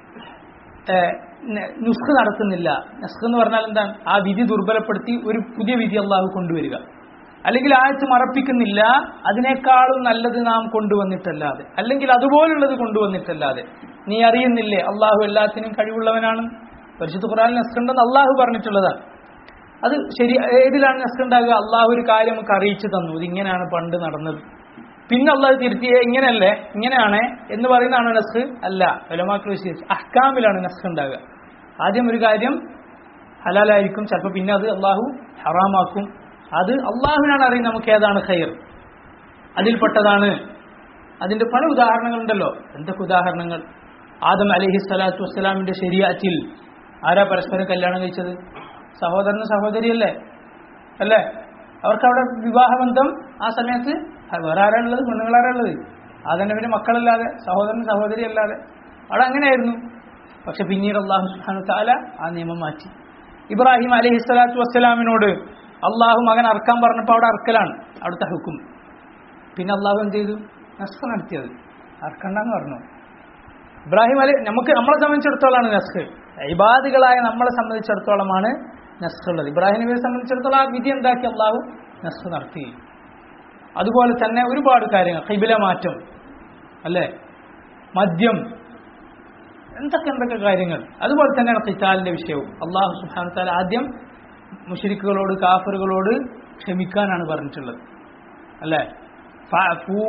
ഏഹ്, ന- നുസ്ഖ് നടത്തുന്നില്ല നസ്ഖ് എന്ന് പറഞ്ഞാൽ എന്താണ് ആ വിധി ദുർബലപ്പെടുത്തി ഒരു പുതിയ വിധി അള്ളാഹു കൊണ്ടുവരിക അല്ലെങ്കിൽ ആയത്ത് മറപ്പിക്കുന്നില്ല അതിനേക്കാളും നല്ലത് നാം കൊണ്ടുവന്നിട്ടല്ലാതെ അല്ലെങ്കിൽ അതുപോലുള്ളത് കൊണ്ടുവന്നിട്ടല്ലാതെ നീ അറിയുന്നില്ലേ അള്ളാഹു എല്ലാത്തിനും കഴിവുള്ളവനാണ് പരിശുദ്ധ ഖുറാനിൽ നസ്ഖുണ്ടെന്ന് അള്ളാഹു പറഞ്ഞിട്ടുള്ളതാണ് അത് ശരി ഏതിലാണ് നസ്ഖ് ഉണ്ടാകുക അള്ളാഹു ഒരു കാര്യം നമുക്ക് അറിയിച്ചു തന്നു ഇതിങ്ങനെയാണ് പണ്ട് നടന്നത് പിന്നെ അള്ളാഹു തിരുത്തിയെ ഇങ്ങനെയല്ലേ ഇങ്ങനെയാണ് എന്ന് പറയുന്നതാണ് നസ്ഖ് അല്ല വലമാക്കൾ വിശേഷിച്ച് അഹ്കാമിലാണ് നസ്ഖ് ഉണ്ടാകുക ആദ്യം ഒരു കാര്യം ഹലാലായിരിക്കും ചിലപ്പോൾ പിന്നെ അത് അള്ളാഹു ഹറാമാക്കും അത് അള്ളാഹുവിനാണ് അറിയുന്നത് നമുക്ക് ഏതാണ് ഖൈർ അതിൽപ്പെട്ടതാണ് അതിന്റെ പല ഉദാഹരണങ്ങളുണ്ടല്ലോ എന്തൊക്കെ ഉദാഹരണങ്ങൾ ആദം അലഹി സ്വലാത്തു വസ്സലാമിന്റെ ശരിയാറ്റിൽ ആരാ പരസ്പരം കല്യാണം കഴിച്ചത് സഹോദരനും സഹോദരിയല്ലേ അല്ലേ അവർക്ക് അവിടെ വിവാഹബന്ധം ആ സമയത്ത് വേറെ ആരാണുള്ളത് പെണ്ണുങ്ങളാരാണുള്ളത് ആദന്റെ പിന്നെ മക്കളല്ലാതെ സഹോദരൻ സഹോദരി അല്ലാതെ അവിടെ അങ്ങനെയായിരുന്നു പക്ഷെ പിന്നീട് അള്ളാഹു സുഹാനു താല ആ നിയമം മാറ്റി ഇബ്രാഹിം അലഹി സ്വലാത്തു വസ്സലാമിനോട് അള്ളാഹു മകൻ അറക്കാൻ പറഞ്ഞപ്പോൾ അവിടെ അറക്കലാണ് അവിടുത്തെ ഹുക്കും പിന്നെ അള്ളാഹു എന്ത് ചെയ്തു നസ്ഖ നടത്തിയത് അറക്കണ്ടെന്ന് പറഞ്ഞു ഇബ്രാഹിം അലി നമുക്ക് നമ്മളെ സംബന്ധിച്ചിടത്തോളമാണ് നസ്ഖ് ഇബാദികളായ നമ്മളെ സംബന്ധിച്ചിടത്തോളമാണ് നസ്ഖ് ഉള്ളത് ഇബ്രാഹിം നബിയെ സംബന്ധിച്ചിടത്തോളം ആ വിധി എന്താക്കി അള്ളാഹു നസ്ഖ് നടത്തി അതുപോലെ തന്നെ ഒരുപാട് കാര്യങ്ങൾ കൈബില മാറ്റം അല്ലേ മദ്യം എന്തൊക്കെ എന്തൊക്കെ കാര്യങ്ങൾ അതുപോലെ തന്നെയാണ് ഖിത്താലിന്റെ വിഷയവും അള്ളാഹു സുബ്ഹാനഹു വ തആല ആദ്യം മുഷരിക്കുകളോട് കാഫറുകളോട് ക്ഷമിക്കാനാണ് പറഞ്ഞിട്ടുള്ളത് അല്ലേ ഫഅഫൂ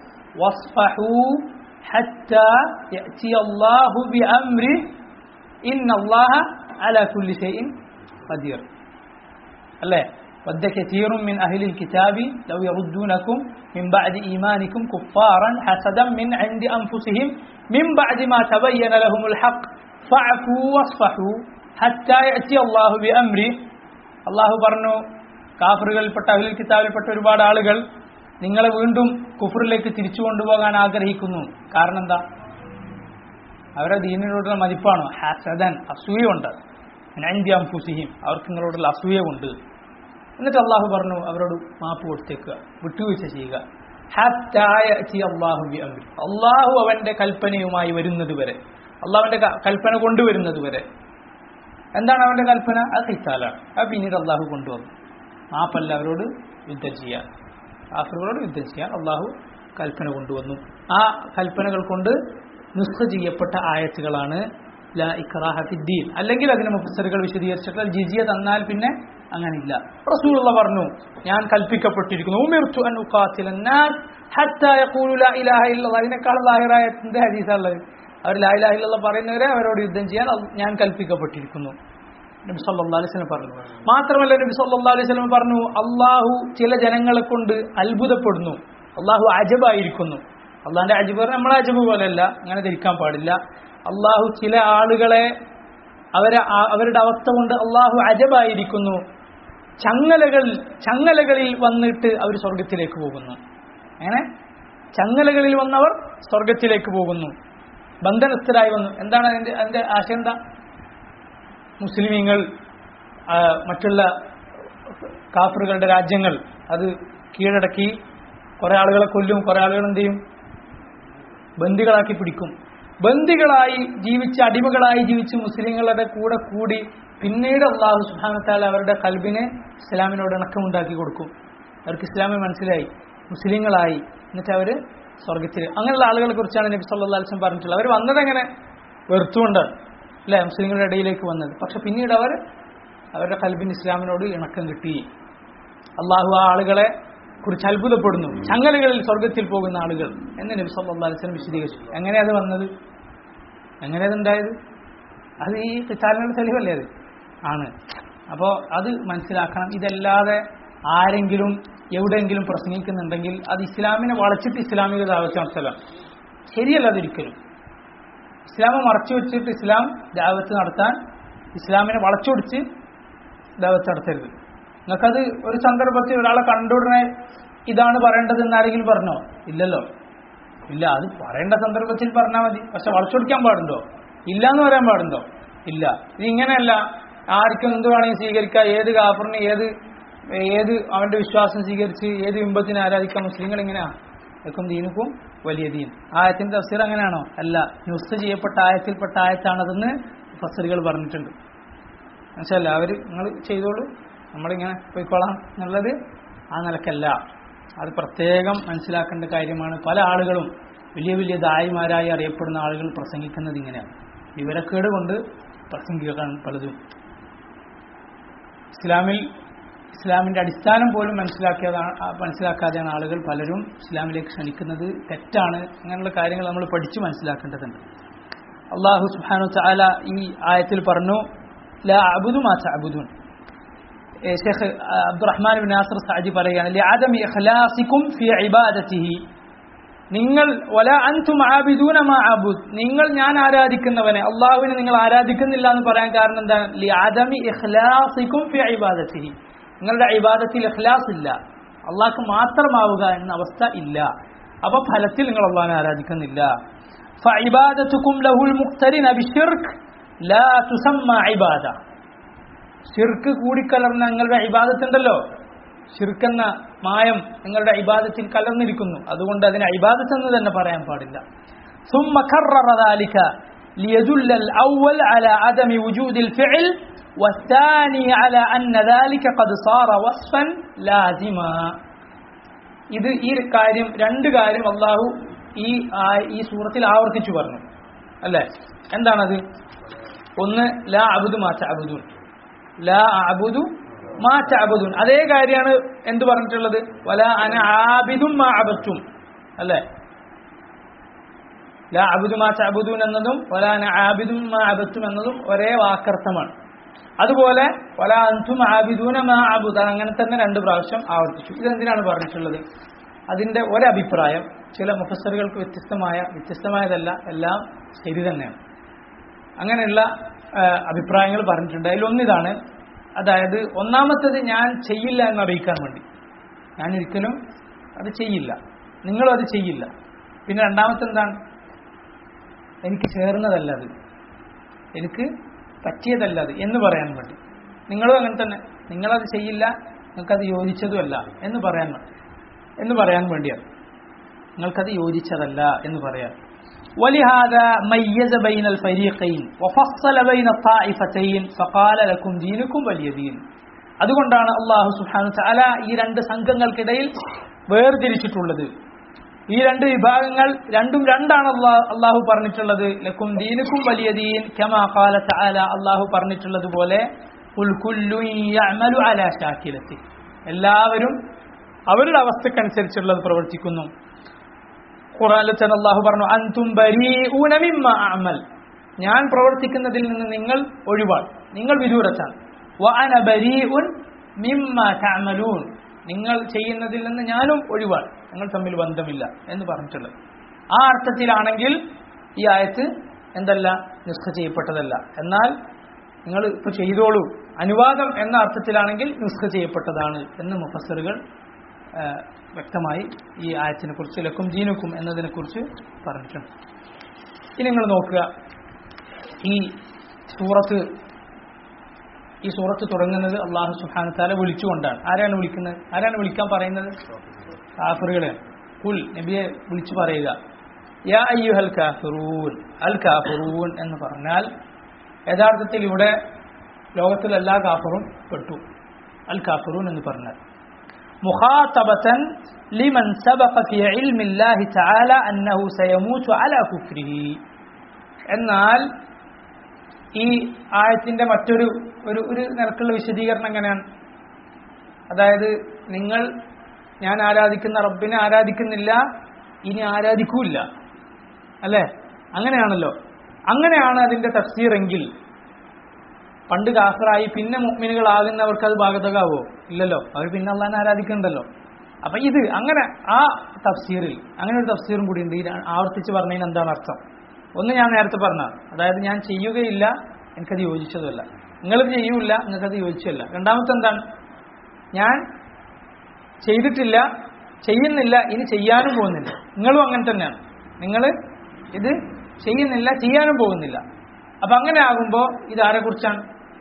വസ്ഫഹൂ ഹത്താ യഅതി അല്ലാഹു ബിഅംരി ഇന്ന അല്ലാഹ അലാ കുല്ലി ഷൈഇൻ ഖദീർ അല്ലേ ود كثير من أهل الكتاب لو يردونكم من بعد إيمانكم كفارا حسدا من عند أنفسهم من بعد ما تبين لهم الحق فاعفوا واصفحوا حتى يأتي الله بأمره അള്ളാഹു പറഞ്ഞു കാഫറുകളിൽപ്പെട്ട അഹിൽ കിതാബിൽപ്പെട്ട ഒരുപാട് ആളുകൾ നിങ്ങളെ വീണ്ടും കുഫറിലേക്ക് തിരിച്ചു കൊണ്ടുപോകാൻ ആഗ്രഹിക്കുന്നു കാരണം എന്താ അവരുടെ ദീനിനോടുള്ള മതിപ്പാണോ ഹാസദൻ അസൂയുണ്ട് അംഫുസിഹിം അവർക്ക് നിങ്ങളോടുള്ള അസൂയ ഉണ്ട് എന്നിട്ട് അള്ളാഹു പറഞ്ഞു അവരോട് മാപ്പ് കൊടുത്തേക്കുക വിട്ടുവീഴ്ച ചെയ്യുക അള്ളാഹു അവന്റെ കൽപ്പനയുമായി വരുന്നത് വരെ അള്ളാഹുവിന്റെ ക- കൽപ്പന കൊണ്ടുവരുന്നത് വരെ എന്താണ് അവന്റെ കൽപ്പന അത് ഹിത്താലാണ് അത് പിന്നീട് അള്ളാഹു കൊണ്ടുവന്നു മാപ്പല്ല അവരോട് യുദ്ധം ചെയ്യാൻ കാഫറുകളോട് യുദ്ധം ചെയ്യാൻ അള്ളാഹു കൽപ്പന കൊണ്ടുവന്നു ആ കൽപ്പനകൾ കൊണ്ട് നിസ്ഖ ചെയ്യപ്പെട്ട ആയത്തുകളാണ് ലാ ഇക്റാഹ ഫിദ്ദീൻ അല്ലെങ്കിൽ അതിന് മുഫസറുകൾ വിശദീകരിച്ചിട്ടുള്ള ജിസിയ തന്നാൽ പിന്നെ അങ്ങനെയില്ല റസൂലുള്ള പറഞ്ഞു ഞാൻ കൽപ്പിക്കപ്പെട്ടിരിക്കുന്നു ഉമിർത്തു അൻ ഉഖാത്തില الناس حتى يقولوا لا اله الا الله അതിനേക്കാൾ ലാഹിറായ എന്ത് ഹദീസാണുള്ളത് അവർ ലാ ഇലാഹ ഇല്ലല്ലാഹ് പറയുന്നവരെ അവരോട് യുദ്ധം ചെയ്യാൻ അൽ- ഞാൻ കൽപ്പിക്കപ്പെട്ടിരിക്കുന്നു നബി സല്ലല്ലാഹു അലൈഹി വസല്ലം പറഞ്ഞു മാത്രമല്ല നബി സല്ലല്ലാഹു അലൈഹി വസല്ലം പറഞ്ഞു അള്ളാഹു ചില ജനങ്ങളെ കൊണ്ട് അത്ഭുതപ്പെടുന്നു അള്ളാഹു അജബായിരിക്കുന്നു അള്ളാഹിന്റെ അജബ് പറഞ്ഞാൽ നമ്മളെ അജബ് പോലെയല്ല അങ്ങനെ ധരിക്കാൻ പാടില്ല അള്ളാഹു ചില ആളുകളെ അവരെ ആ- അവരുടെ അവസ്ഥ കൊണ്ട് അള്ളാഹു അജബായിരിക്കുന്നു ചങ്ങലകൾ ചങ്ങലകളിൽ വന്നിട്ട് അവർ സ്വർഗത്തിലേക്ക് പോകുന്നു അങ്ങനെ ചങ്ങലകളിൽ വന്നവർ സ്വർഗത്തിലേക്ക് പോകുന്നു ബന്ധനസ്ഥരായി വന്നു എന്താണ് അതിന്റെ അതിന്റെ ആശയം എന്താ മുസ്ലിമീങ്ങൾ ആ, മറ്റുള്ള കാഫറുകളുടെ രാജ്യങ്ങൾ അത് കീഴടക്കി കുറെ ആളുകളെ കൊല്ലും കുറെ ആളുകൾ എന്ത് ചെയ്യും ബന്ദികളാക്കി പിടിക്കും ബന്ദികളായി ജീവിച്ച് അടിമകളായി ജീവിച്ച് മുസ്ലിങ്ങളുടെ കൂടെ കൂടി പിന്നീട് അള്ളാഹു സുഹാനത്താൽ അവരുടെ കൽബിനെ ഇസ്ലാമിനോട് ഇണക്കമുണ്ടാക്കി കൊടുക്കും അവർക്ക് ഇസ്ലാമി മനസ്സിലായി മുസ്ലിങ്ങളായി എന്നിട്ട് അവര് സ്വർഗത്തിൽ അങ്ങനെയുള്ള ആളുകളെ കുറിച്ചാണ് നബി സല്ലല്ലാഹു അലൈഹി വസല്ലം പറഞ്ഞിട്ടുള്ളത് അവർ വന്നത് എങ്ങനെ വെറുത്തുകൊണ്ടാണ് അല്ലെ മുസ്ലിങ്ങളുടെ ഇടയിലേക്ക് വന്നത് പക്ഷെ പിന്നീട് അവർ അവരുടെ കൽബിന് ഇസ്ലാമിനോട് ഇണക്കം കിട്ടി അള്ളാഹു ആ ആളുകളെ കുറിച്ച് അത്ഭുതപ്പെടുന്നു ചങ്ങലകളിൽ സ്വർഗത്തിൽ പോകുന്ന ആളുകൾ എന്ന് നബി സല്ലല്ലാഹു അലൈഹി വസല്ലം വിശദീകരിച്ചു എങ്ങനെയാ അത് വന്നത് എങ്ങനെയാ അത് ഉണ്ടായത് അത് ഈ കിതാലിനുള്ള തെളിവല്ലേ അത് ആണ് അപ്പോൾ അത് മനസ്സിലാക്കണം ഇതല്ലാതെ ആരെങ്കിലും എവിടെയെങ്കിലും പ്രസംഗിക്കുന്നുണ്ടെങ്കിൽ അത് ഇസ്ലാമിനെ വളച്ചിട്ട് ഇസ്ലാമിക ദാവത്ത് നടത്തലാണ് ശരിയല്ല അതൊരിക്കലും ഇസ്ലാമെ മറച്ചു വെച്ചിട്ട് ഇസ്ലാം ദാവത്ത് നടത്താൻ ഇസ്ലാമിനെ വളച്ചൊടിച്ച് ദാവത്ത് നടത്തരുത് നിങ്ങൾക്കത് ഒരു സന്ദർഭത്തിൽ ഒരാളെ കണ്ടുടനെ ഇതാണ് പറയേണ്ടത് എന്ന് ആരെങ്കിലും പറഞ്ഞോ ഇല്ലല്ലോ ഇല്ല അത് പറയേണ്ട സന്ദർഭത്തിൽ പറഞ്ഞാൽ മതി പക്ഷെ വളച്ചൊടിക്കാൻ പാടുണ്ടോ ഇല്ല എന്ന് പറയാൻ പാടുണ്ടോ ഇല്ല ഇത് ഇങ്ങനെയല്ല ആർക്കും എന്ത് വേണമെങ്കിൽ സ്വീകരിക്കാം ഏത് കാഫറിന് ഏത് ഏത് അവന്റെ വിശ്വാസം സ്വീകരിച്ച് ഏത് ബിംബത്തിനെ ആരാധിക്കാം മുസ്ലിങ്ങൾ എങ്ങനെയാ ലക്കും ദീനുക്കും വലിയ ദീൻ ആയത്തിന്റെ തഫ്സീർ അങ്ങനെയാണോ അല്ല ന്യൂസ് ചെയ്യപ്പെട്ട ആയത്തിൽപ്പെട്ട ആയത്താണതെന്ന് ഫസറുകൾ പറഞ്ഞിട്ടുണ്ട് മനസ്സിലല്ല അവര് നിങ്ങൾ ചെയ്തോളൂ നമ്മളിങ്ങനെ പോയിക്കോളാം എന്നുള്ളത് ആ നിലക്കല്ല അത് പ്രത്യേകം മനസ്സിലാക്കേണ്ട കാര്യമാണ് പല ആളുകളും വലിയ വലിയ ദായിമാരായി അറിയപ്പെടുന്ന ആളുകൾ പ്രസംഗിക്കുന്നത് ഇങ്ങനെയാണ് വിവരക്കേട് കൊണ്ട് പ്രസംഗിക്കാൻ പലതും ഇസ്ലാമിൽ ഇസ്ലാമിന്റെ അടിസ്ഥാനം പോലും മനസ്സിലാക്കിയതാണ് ആ മനസ്സിലാക്കാതെയാണ് ആളുകൾ പലരും ഇസ്ലാമിലേക്ക് ക്ഷണിക്കുന്നത് തെറ്റാണ് അങ്ങനെയുള്ള കാര്യങ്ങൾ നമ്മൾ പഠിച്ചു മനസ്സിലാക്കേണ്ടതുണ്ട് അള്ളാഹു സുബ്ഹാനഹു തആല ഈ ആയത്തിൽ പറഞ്ഞു ലാ അബുദു മാ തഅബുദൂൻ ഏ, ഷെയ്ഖ് ആ, അബ്ദുറഹ്മാൻ ബിൻ നാസർ സഅദി പറയുകയാണ് ലിഅദമി ഇഖ്ലാസിക്കും ഫി ഇബാദത്തിഹി നിങ്ങൾ വല അൻതും ആബിദൂന മാ അബുദ് നിങ്ങൾ ഞാൻ ആരാധിക്കുന്നവനെ അള്ളാഹുവിനെ നിങ്ങൾ ആരാധിക്കുന്നില്ല എന്ന് പറയാൻ കാരണം എന്താണ് ലിഅദമി ഇഖ്ലാസിക്കും ഫി ഇബാദത്തിഹി നിങ്ങളുടെ ഇബാദത്തിൽ ഇഖ്ലാസ് ഇല്ല അള്ളാഹ്ക്ക് മാത്രമാവുക എന്ന അവസ്ഥ ഇല്ല അപ്പൊ ഫലത്തിൽ നിങ്ങൾ അള്ളാഹിനെ ആരാധിക്കുന്നില്ല فعبادتكم له المقترن بالشرك لا تسمى عباده ഷിർക്ക് കൂടിക്കലർന്ന നിങ്ങളുടെ ഇബാദത്തുണ്ടല്ലോ ഷിർക്ക് എന്ന മായം നിങ്ങളുടെ ഇബാദത്തിൽ കലർന്നിരിക്കുന്നു അതുകൊണ്ട് അതിനെ ഇബാദത്ത് എന്ന് തന്നെ പറയാൻ പാടില്ല ثم كرر ذلك ليدل الأول على عدم وجود الفعل والثاني على أن ذلك قد صار وصفا لازما ഇത് ഈ കാര്യം രണ്ട് കാര്യം അള്ളാഹു ഈ ആ- ഈ സൂറത്തിൽ ആവർത്തിച്ചു പറഞ്ഞു അല്ലേ എന്താണത് ഒന്ന് ലാ അബുദു മാ അബുദുൻ ലാ അബുദു മാ അബുദുൻ അതേ കാര്യമാണ് എന്ത് പറഞ്ഞിട്ടുള്ളത് വല അന ആബിദും മാ അബത്തും അല്ലേ ലാ അബുദു മാ അബുദൂൻ എന്നതും വല അന ആബിദും മാ അബത്തും എന്നതും ഒരേ വാക്കർത്ഥമാണ് അതുപോലെ വല അൻതും ആബിദൂന മാ അബുദ അങ്ങനെ തന്നെ രണ്ട് പ്രാവശ്യം ആവർത്തിച്ചു ഇതെന്തിനാണ് പറഞ്ഞിട്ടുള്ളത് അതിന്റെ ഒരഭിപ്രായം ചില മുഫസറുകൾക്ക് വ്യത്യസ്തമായ വ്യത്യസ്തമായതല്ല എല്ലാം ശരി തന്നെയാണ് അങ്ങനെയുള്ള ആ, അഭിപ്രായങ്ങൾ പറഞ്ഞിട്ടുണ്ട് അതിലൊന്നിതാണ് അതായത് ഒന്നാമത്തത് ഞാൻ ചെയ്യില്ല എന്ന് അറിയിക്കാൻ വേണ്ടി ഞാൻ ഒരിക്കലും അത് ചെയ്യില്ല നിങ്ങളും അത് ചെയ്യില്ല പിന്നെ രണ്ടാമത്തെ എന്താണ് എനിക്ക് ചേർന്നതല്ല അത് എനിക്ക് പറ്റിയതല്ല അത് എന്ന് പറയാൻ വേണ്ടി നിങ്ങളും അങ്ങനെ തന്നെ നിങ്ങളത് ചെയ്യില്ല നിങ്ങൾക്കത് യോജിച്ചതുമല്ല എന്ന് പറയാൻ വേ- എന്ന് പറയാൻ വേണ്ടിയാണ് നിങ്ങൾക്കത് യോജിച്ചതല്ല എന്ന് പറയാൻ ولهذا ميز بين الفريقين وفصل بين الطائفتين فقال لكم دينكم ولي دين അതുകൊണ്ടാണ് അള്ളാഹു സുബ്ഹാനഹു തആല ഈ രണ്ട് സംഘങ്ങൾക്കിടയിൽ വേർതിരിച്ചിട്ടുള്ളത് ഈ രണ്ട് വിഭാഗങ്ങൾ രണ്ടും രണ്ടാണ് അള്ളാഹ് അള്ളാഹു പറഞ്ഞിട്ടുള്ളത് ലക്കും ദീനുക്കും വലിയ ദീൻ കമാ ഖാല തആല അള്ളാഹു പറഞ്ഞിട്ടുള്ളത് പോലെ "ഖുൽ കുല്ലുൻ യഅമലു അലാ ശാക്കിലത്തി എല്ലാവരും അവരുടെ അവസ്ഥക്കനുസരിച്ചുള്ളത് പ്രവർത്തിക്കുന്നു ഖുറാനിൽ തന്നെ അള്ളാഹു പറഞ്ഞു അൻതും ബരീഊന മിമ്മ അഅമൽ ഞാൻ പ്രവർത്തിക്കുന്നതിൽ നിന്ന് നിങ്ങൾ ഒഴിവാണ് നിങ്ങൾ വിദൂരത്താണ് വ അന ബരീഉൻ മിമ്മ തഅമലൂൻ നിങ്ങൾ ചെയ്യുന്നതിൽ നിന്ന് ഞാനും ഒഴിവാണ് ഞങ്ങൾ തമ്മിൽ ബന്ധമില്ല എന്ന് പറഞ്ഞിട്ടുള്ളത് ആ അർത്ഥത്തിലാണെങ്കിൽ ഈ ആയത്ത് എന്തല്ല നിസ്ഖ ചെയ്യപ്പെട്ടതല്ല എന്നാൽ നിങ്ങൾ ഇപ്പൊ ചെയ്തോളൂ അനുവാദം എന്ന അർത്ഥത്തിലാണെങ്കിൽ നിസ്ഖ ചെയ്യപ്പെട്ടതാണ് എന്ന് മുഫസറുകൾ ആ, വ്യക്തമായി ഈ ആയത്തിനെ കുറിച്ച് ലക്കും ദീനുക്കും എന്നതിനെ കുറിച്ച് പറഞ്ഞിട്ടുണ്ട് ഇനി നിങ്ങൾ നോക്കുക ഈ സൂറത്ത് ഈ സൂറത്ത് തുടങ്ങുന്നത് അള്ളാഹു സുഹാന താല വിളിച്ചുകൊണ്ടാണ് ആരാണ് വിളിക്കുന്നത് ആരാണ് വിളിക്കാൻ പറയുന്നത് കാഫറുകളെ കുൽ നബിയെ വിളിച്ചു പറയുക യാ അയ്യുഹൽ കാഫിറൂൻ അൽ കാഫിറൂൻ എന്ന് പറഞ്ഞാൽ യഥാർത്ഥത്തിൽ ഇവിടെ ലോകത്തിലെ എല്ലാ കാഫറും പെട്ടു അൽ കാഫിറൂൻ എന്ന് പറഞ്ഞാൽ مخاطبة لمن سبق في علم الله تعالى أنه سيموت على كفره എന്നാൽ ഈ ആയത്തിന്റെ മറ്റൊരു ഒരു ഒരു നിരക്കുള്ള വിശദീകരണം എങ്ങനെയാണ് അതായത് നിങ്ങൾ ഞാൻ ആരാധിക്കുന്ന റബ്ബിനെ ആരാധിക്കുന്നില്ല ഇനി ആരാധിക്കൂല്ല അല്ലേ അങ്ങനെയാണല്ലോ അങ്ങനെയാണ് അതിന്റെ തഫ്സീറെങ്കിൽ പണ്ട് കാഫറായി പിന്നെ മുഅ്മിനുകളാകുന്നവർക്ക് അത് ബാധകമാവോ ഇല്ലല്ലോ അവർ പിന്നെ അള്ളാഹിനെ ആരാധിക്കുന്നുണ്ടല്ലോ അപ്പൊ ഇത് അങ്ങനെ ആ തഫ്സീറിൽ അങ്ങനെ ഒരു തഫ്സീറും കൂടി ഉണ്ട് ഈ ര- ആവർത്തിച്ച് പറഞ്ഞതിന് എന്താണ് അർത്ഥം ഒന്ന് ഞാൻ നേരത്തെ പറഞ്ഞ അതായത് ഞാൻ ചെയ്യുകയില്ല എനിക്കത് യോജിച്ചതുമല്ല നിങ്ങളിത് ചെയ്യൂല നിങ്ങൾക്കത് യോജിച്ചതല്ല രണ്ടാമത്തെ എന്താണ് ഞാൻ ചെയ്തിട്ടില്ല ചെയ്യുന്നില്ല ഇനി ചെയ്യാനും പോകുന്നില്ല നിങ്ങളും അങ്ങനെ തന്നെയാണ് നിങ്ങൾ ഇത് ചെയ്യുന്നില്ല ചെയ്യാനും പോകുന്നില്ല അപ്പൊ അങ്ങനെ ആകുമ്പോ ഇത് ആരെ കുറിച്ചാണ്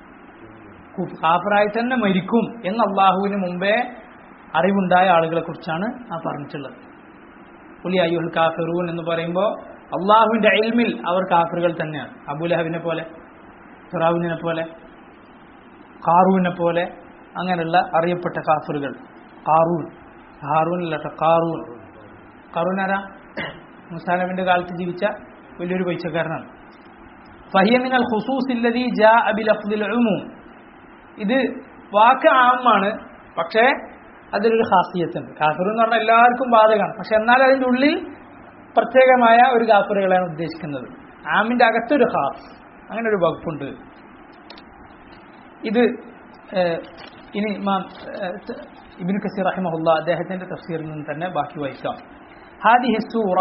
കാഫറായി തന്നെ മരിക്കും എന്ന് അള്ളാഹുവിന് മുമ്പേ അറിവുണ്ടായ ആളുകളെ കുറിച്ചാണ് ആ പറഞ്ഞിട്ടുള്ളത് പുലി അയ്യുൽ കാഫിറൂൻ എന്ന് പറയുമ്പോൾ അള്ളാഹുവിന്റെ അയൽമിൽ അവർ കാഫറുകൾ തന്നെയാണ് അബുലഹബിനെ പോലെ ഫിറാവുവിനെ പോലെ കാറൂവിനെ പോലെ അങ്ങനെയുള്ള അറിയപ്പെട്ട കാഫറുകൾ കാറൂൻ ഹാറൂനല്ല ട്ടോ, കാറൂൻ കാറൂൻ ആരാ മുസാനബിന്റെ കാലത്ത് ജീവിച്ച വലിയൊരു പൈസക്കാരനാണ് ഫഹിയ നിങ്ങൾ ഖുസൂസില്ലതി ജാ അബിൽ അഫ്ദിൽ ഉമൂം ഇത് വാക്ക് ആമാണ് പക്ഷേ അതിലൊരു ഖാസിയത്തുണ്ട് കാഫിർ എന്ന് പറഞ്ഞാൽ എല്ലാവർക്കും ബാധകമാണ് പക്ഷെ എന്നാൽ അതിന്റെ ഉള്ളിൽ പ്രത്യേകമായ ഒരു കാഫറുകളാണ് ഉദ്ദേശിക്കുന്നത് ആമിന്റെ അകത്തൊരു ഖാസ് അങ്ങനെ ഒരു വകുപ്പുണ്ട് ഇത് ഏഹ്, ഇനി ഇമാം ഏഹ്, ത- ഇബ്നു കസീർ റഹിമഹുല്ല അദ്ദേഹത്തിന്റെ തഫ്സീറിൽ നിന്ന് തന്നെ ബാക്കി വായിക്കാം ഹാദിഹി സൂറ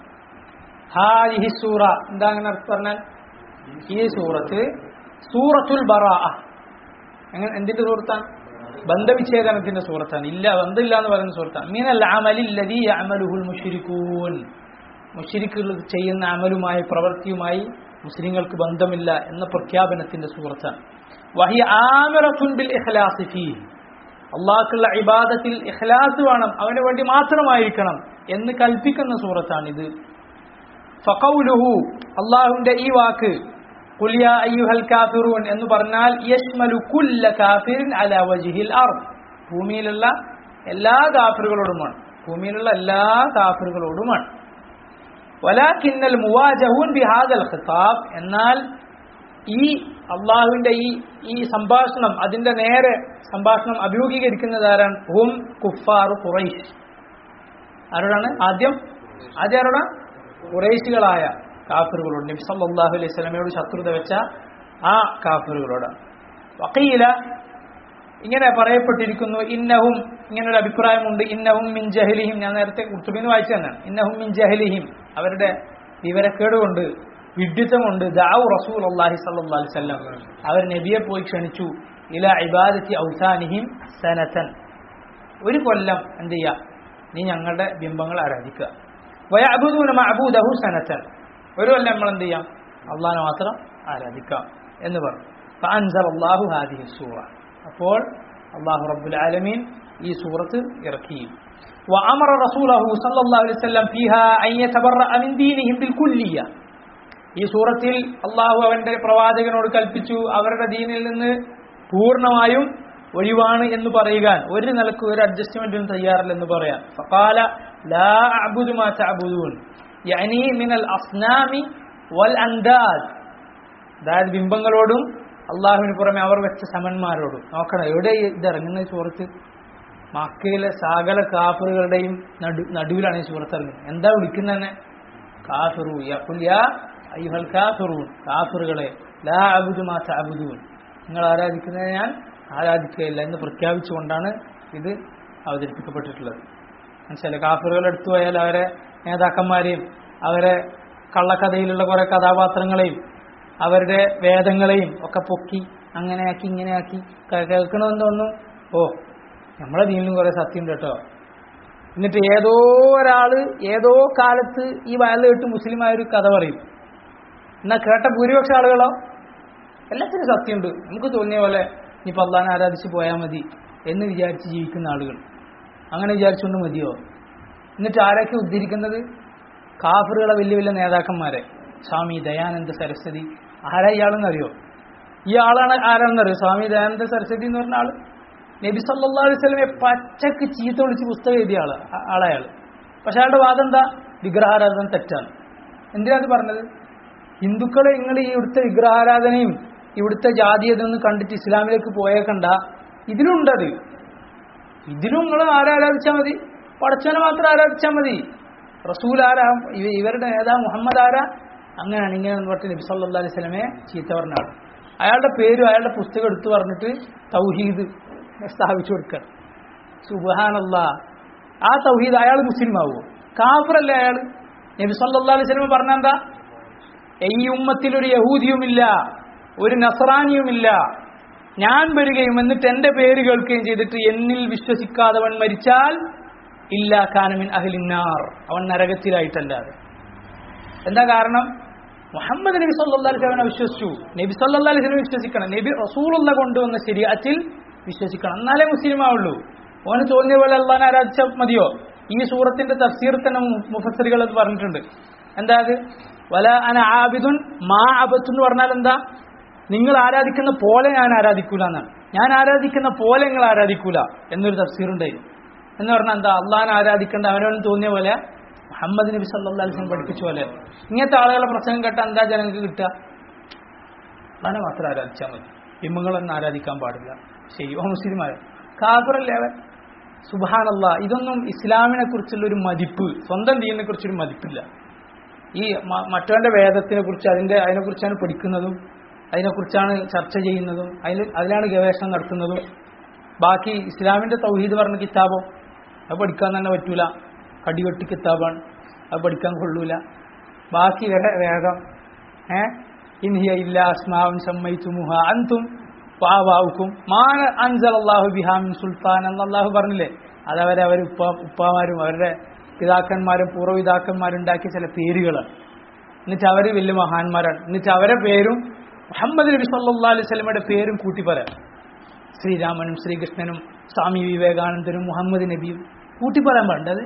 ഹാദിഹി സൂറ എന്താ അങ്ങനെ അർത്ഥം പറഞ്ഞാൽ ഈ സൂറത്ത് സൂറത്തുൽ ബറാ അങ്ങനെ എന്തിന്റെ സൂറത്താണ് ബന്ധവിച്ഛേദനത്തിന്റെ സൂറത്താണ് ഇല്ല ബന്ധമില്ല എന്ന് പറയുന്ന സൂറത്താണ് മീനൽ അമലില്ലതി അമലുഹുൽ മുഷിരിക്കൂൻ മുഷിരിക്കുകൾ ചെയ്യുന്ന അമലുമായി പ്രവൃത്തിയുമായി മുസ്ലിങ്ങൾക്ക് ബന്ധമില്ല എന്ന പ്രഖ്യാപനത്തിന്റെ സൂറത്താണ് വഹി ആമിറത്തുൻ ബിൽ ഇഖ്ലാസ് ഫീ അള്ളാഹ്ക്കുള്ള ഇബാദത്തിൽ ഇഖ്ലാസ് വേണം അവന് വേണ്ടി മാത്രമായിരിക്കണം എന്ന് കൽപ്പിക്കുന്ന സൂറത്താണിത് ഫഖൗലുഹു അള്ളാഹുവിന്റെ ഈ വാക്ക് ഖുൽ യാ അയ്യുഹൽ കാഫിറൂൻ എന്ന് പറഞ്ഞാൽ യശ്മലു കുല്ല കാഫിറിൻ അലാ വജ്ഹിൽ അർദ് ഭൂമിയിലുള്ള എല്ലാ കാഫിറുകളോടുമാണ് ഭൂമിയിലുള്ള എല്ലാ കാഫിറുകളോടുമാണ് വലാകിന്നൽ മുവാജഹൂൻ ബിഹാദൽ ഖിതാബ് എന്നാൽ ഈ അള്ളാഹുവിന്റെ ഈ ഈ സംഭാഷണം അതിന്റെ നേരെ സംഭാഷണം അഭിമുഖീകരിക്കുന്നത് ആരാണ് ഹും കുഫാറു ഖുറൈശ് ആരോടാണ് ആദ്യം ആദ്യം ആരോടാ ഖുറൈശികളായ കാഫിറുകളോട് നബി സല്ലല്ലാഹു അലൈഹി സ്വലമയോട് ശത്രുത വെച്ച ആ കാഫിറുകളോടാണ് വക്കീല ഇങ്ങനെ പറയപ്പെട്ടിരിക്കുന്നു ഇന്നഹും ഇങ്ങനെ ഒരു അഭിപ്രായമുണ്ട് ഇന്നഹും മിൻ ജഹലിഹിം ഞാൻ നേരത്തെ കുർത്തുബിന്ന് വായിച്ചു തന്നെയാണ് ഇന്നഹും മിൻ ജഹലിഹിം അവരുടെ വിവരക്കേട് കൊണ്ട് വിഡ്ഢിത്തം കൊണ്ട് ദാവു റസൂൽ അള്ളാഹി സല്ലല്ലാഹു അലൈഹി വസല്ലം അവർ നബിയെ പോയി ക്ഷണിച്ചു ഇല ഇബാദത്തി ഔസാനിഹിം സനതൻ ഒരു കൊല്ലം എന്ത് ചെയ്യുക നീ ഞങ്ങളുടെ ബിംബങ്ങൾ ആരാധിക്കുക വയഅബുദൂന മഅബൂദഹു സനതൻ ഒരു കൊല്ലം നമ്മൾ എന്ത് ചെയ്യാം അള്ളാഹിനെ മാത്രം ആരാധിക്കാം എന്ന് പറഞ്ഞു ഫഅൻസല അല്ലാഹു ഹാദിഹി സൂറ അപ്പോൾ അള്ളാഹു റബ്ബുൽ ആലമീൻ ഈ സൂറത്ത് ഇറക്കി وأمر رسوله صلى الله عليه وسلم فيها أن يتبرأ من دينهم بالكلية ഈ സൂറത്തിൽ അള്ളാഹു അവന്റെ പ്രവാചകനോട് കൽപ്പിച്ചു അവരുടെ ദീനിൽ നിന്ന് പൂർണ്ണമായും ഒഴിവാണ് എന്ന് പറയുക ഒരു നിലക്ക് ഒരു അഡ്ജസ്റ്റ്മെന്റിനും തയ്യാറല്ല എന്ന് പറയാം ഫഖാല ലാ അഅബുദു മാ തഅബുദൂൻ യഅനി മിനൽ അസ്നാമി വൽ അൻദാദ് അതായത് ബിംബങ്ങളോടും അള്ളാഹുവിന് പുറമെ അവർ വെച്ച സമന്മാരോടും നോക്കണം എവിടെ ഇത് ഇറങ്ങുന്ന സുഹൃത്ത് മക്കയിലെ സകല കാഫറുകളുടെയും നടു നടുവിലാണ് ഈ സുഹൃത്ത് ഇറങ്ങുന്നത് എന്താ വിളിക്കുന്നത് തന്നെ കാഫിറു യഖുൽ യാ അയ്യുഹൽ കാഫിറൂൻ കാഫിറുകളെ ലാ അബുദു മാ തഅബുദൂൻ നിങ്ങൾ ആരാധിക്കുന്നത് ഞാൻ ആരാധിക്കുകയില്ല എന്ന് പ്രഖ്യാപിച്ചുകൊണ്ടാണ് ഇത് അവതരിപ്പിക്കപ്പെട്ടിട്ടുള്ളത് മനസ്സിലായി കാഫിറുകൾ എടുത്തു പോയാൽ അവരെ നേതാക്കന്മാരെയും അവരെ കള്ളക്കഥയിലുള്ള കുറെ കഥാപാത്രങ്ങളെയും അവരുടെ വേദങ്ങളെയും ഒക്കെ പൊക്കി അങ്ങനെയാക്കി ഇങ്ങനെയാക്കി ക- കേൾക്കണമെന്ന് തോന്നുന്നു ഓ നമ്മളെ ദീനിലും കുറെ സത്യം കേട്ടോ എന്നിട്ട് ഏതോ ഒരാള് ഏതോ കാലത്ത് ഈ വയൽ കേട്ട് മുസ്ലിമായ ഒരു കഥ പറയും എന്നാ കേട്ട ഭൂരിപക്ഷ ആളുകളോ എല്ലാത്തിനും സത്യമുണ്ട് നമുക്ക് തോന്നിയ പോലെ ഇനിയിപ്പോൾ അള്ളാനെ ആരാധിച്ച് പോയാൽ മതി എന്ന് വിചാരിച്ച് ജീവിക്കുന്ന ആളുകൾ അങ്ങനെ വിചാരിച്ചുകൊണ്ട് മതിയോ എന്നിട്ട് ആരൊക്കെ ഉദ്ധരിക്കുന്നത് കാഫറുകളെ വലിയ വലിയ നേതാക്കന്മാരെ സ്വാമി ദയാനന്ദ സരസ്വതി ആരാ ഇയാളെന്നറിയോ ഈ ആളാണ് ആരാണെന്നറിയോ സ്വാമി ദയാനന്ദ സരസ്വതി എന്ന് പറഞ്ഞ ആള് നബി സല്ലാ അലൈഹി സ്വലമെ പച്ചക്ക് ചീത്ത വിളിച്ച് പുസ്തകം എഴുതിയ ആള് ആ- ആളയാള് പക്ഷെ അയാളുടെ വാദം എന്താ വിഗ്രഹാരാധന തെറ്റാണ് എന്തിനാ അത് പറഞ്ഞത് ഹിന്ദുക്കളെ നിങ്ങൾ ഈ ഇവിടുത്തെ വിഗ്രഹാരാധനയും ഇവിടുത്തെ ജാതീയതൊന്നും കണ്ടിട്ട് ഇസ്ലാമിലേക്ക് പോയേക്കണ്ട ഇതിലുണ്ടത് ഇതിലും നിങ്ങൾ ആരാരാധിച്ചാൽ മതി പടച്ചവനെ മാത്രം ആരാധിച്ചാൽ മതി റസൂൽ ആരാ ഇവ- ഇവരുടെ നേതാവ് മുഹമ്മദ് ആരാ അങ്ങനെയാണ് ഇങ്ങനെ എന്ന് പറഞ്ഞിട്ട് നബി സല്ലാ അലൈഹി സ്വലമെ ചീത്ത പറഞ്ഞ ആൾ അയാളുടെ പേരും അയാളുടെ പുസ്തകം എടുത്തു പറഞ്ഞിട്ട് തൗഹീദ് സ്ഥാപിച്ചു കൊടുക്കുക സുബാനല്ല ആ തൗഹീദ് അയാൾ മുസ്ലിം ആവുമോ കാഫറല്ലേ അയാൾ നബി സല്ലാ അലൈഹി സ്വലമ പറഞ്ഞെന്താ ഈ ഉമ്മത്തിൽ ഒരു യഹൂദിയുമില്ല ഒരു നസറാനിയുമില്ല ഞാൻ വരികയും എന്നിട്ട് എന്റെ പേര് കേൾക്കുകയും ചെയ്തിട്ട് എന്നിൽ വിശ്വസിക്കാതവൻ മരിച്ചാൽ ഇല്ല കാനമിൻ അഹ്ലിന്നാർ അവൻ നരകത്തിലായിട്ടല്ലാതെ എന്താ കാരണം മുഹമ്മദ് നബി സല്ലാ അലിസ്ലാമിനെ വിശ്വസിച്ചു നബി സല്ലാ അലിസ്ലാം വിശ്വസിക്കണം നബി റസൂലുള്ള കൊണ്ടുവന്ന ശരിയാത്തിൽ വിശ്വസിക്കണം എന്നാലേ മുസ്ലിം ആവുള്ളൂ ഓന് തോന്നിയ പോലെ അള്ളഹാൻ ആരാധിച്ചാൽ മതിയോ ഈ സൂറത്തിന്റെ തഫ്സീർ തന്നെ മു- മുഫസ്സിറുകൾ അത് പറഞ്ഞിട്ടുണ്ട് എന്താ അത് വല അന ആബിദുൻ മാ അബത്ത് എന്ന് പറഞ്ഞാൽ എന്താ നിങ്ങൾ ആരാധിക്കുന്ന പോലെ ഞാൻ ആരാധിക്കൂല എന്നാണ് ഞാൻ ആരാധിക്കുന്ന പോലെ നിങ്ങൾ ആരാധിക്കൂല എന്നൊരു തഫ്സീറുണ്ടായി എന്ന് പറഞ്ഞാൽ എന്താ അള്ളഹാൻ ആരാധിക്കേണ്ട അവനവന് തോന്നിയ പോലെ മുഹമ്മദ് നബി സല്ലാ അലിസ്ലം പഠിപ്പിച്ച പോലെ ഇങ്ങനത്തെ ആളുകളെ പ്രസംഗം കേട്ടാൽ എന്താ ജനങ്ങൾക്ക് കിട്ടുക അള്ളഹാനെ മാത്രം ആരാധിച്ചാൽ മതി ബിംബങ്ങളൊന്നും ആരാധിക്കാൻ പാടില്ല ശരി ഓ മുസ്ലിമാരെ കാഫറല്ലേ അവൻ സുബാനല്ല ഇതൊന്നും ഇസ്ലാമിനെ കുറിച്ചുള്ള ഒരു മതിപ്പ് സ്വന്തം ദീനിനെ കുറിച്ചൊരു മതിപ്പില്ല ഈ മ- മറ്റവന്റെ വേദത്തിനെ കുറിച്ച് അതിന്റെ അതിനെക്കുറിച്ചാണ് പഠിക്കുന്നതും അതിനെക്കുറിച്ചാണ് ചർച്ച ചെയ്യുന്നതും അതിൽ അതിലാണ് ഗവേഷണം നടത്തുന്നതും ബാക്കി ഇസ്ലാമിന്റെ തൗഹീദ് പറഞ്ഞ കിതാബോ അത് പഠിക്കാൻ തന്നെ പറ്റൂല കടിവെട്ടി കിതാബാണ് അത് പഠിക്കാൻ കൊള്ളൂല ബാക്കി വരെ വേദം ഏ ഇൻഹിയ ഇല്ല അസ്മാവും സമ്മയിത്തുമുഹ അന്തും പാവാവുക്കും മാന അൻസൽ അള്ളാഹു ബിഹാമിൻ സുൽത്താൻ എന്ന് അള്ളാഹു പറഞ്ഞില്ലേ അതവരെ അവർ ഉപ്പ ഉപ്പാമാരും അവരുടെ പിതാക്കന്മാരും പൂർവ്വപിതാക്കന്മാരും ഉണ്ടാക്കിയ ചില പേരുകളാണ് എന്നിട്ട് അവർ വലിയ മഹാന്മാരാണ് എന്നിട്ട് അവരെ പേരും മുഹമ്മദ് നബി സല്ലാ അലൈഹി സ്വലമയുടെ പേരും കൂട്ടി പറയാം ശ്രീരാമനും ശ്രീകൃഷ്ണനും സ്വാമി വിവേകാനന്ദനും മുഹമ്മദ് നബിയും കൂട്ടി പറയാൻ പാടുണ്ടത്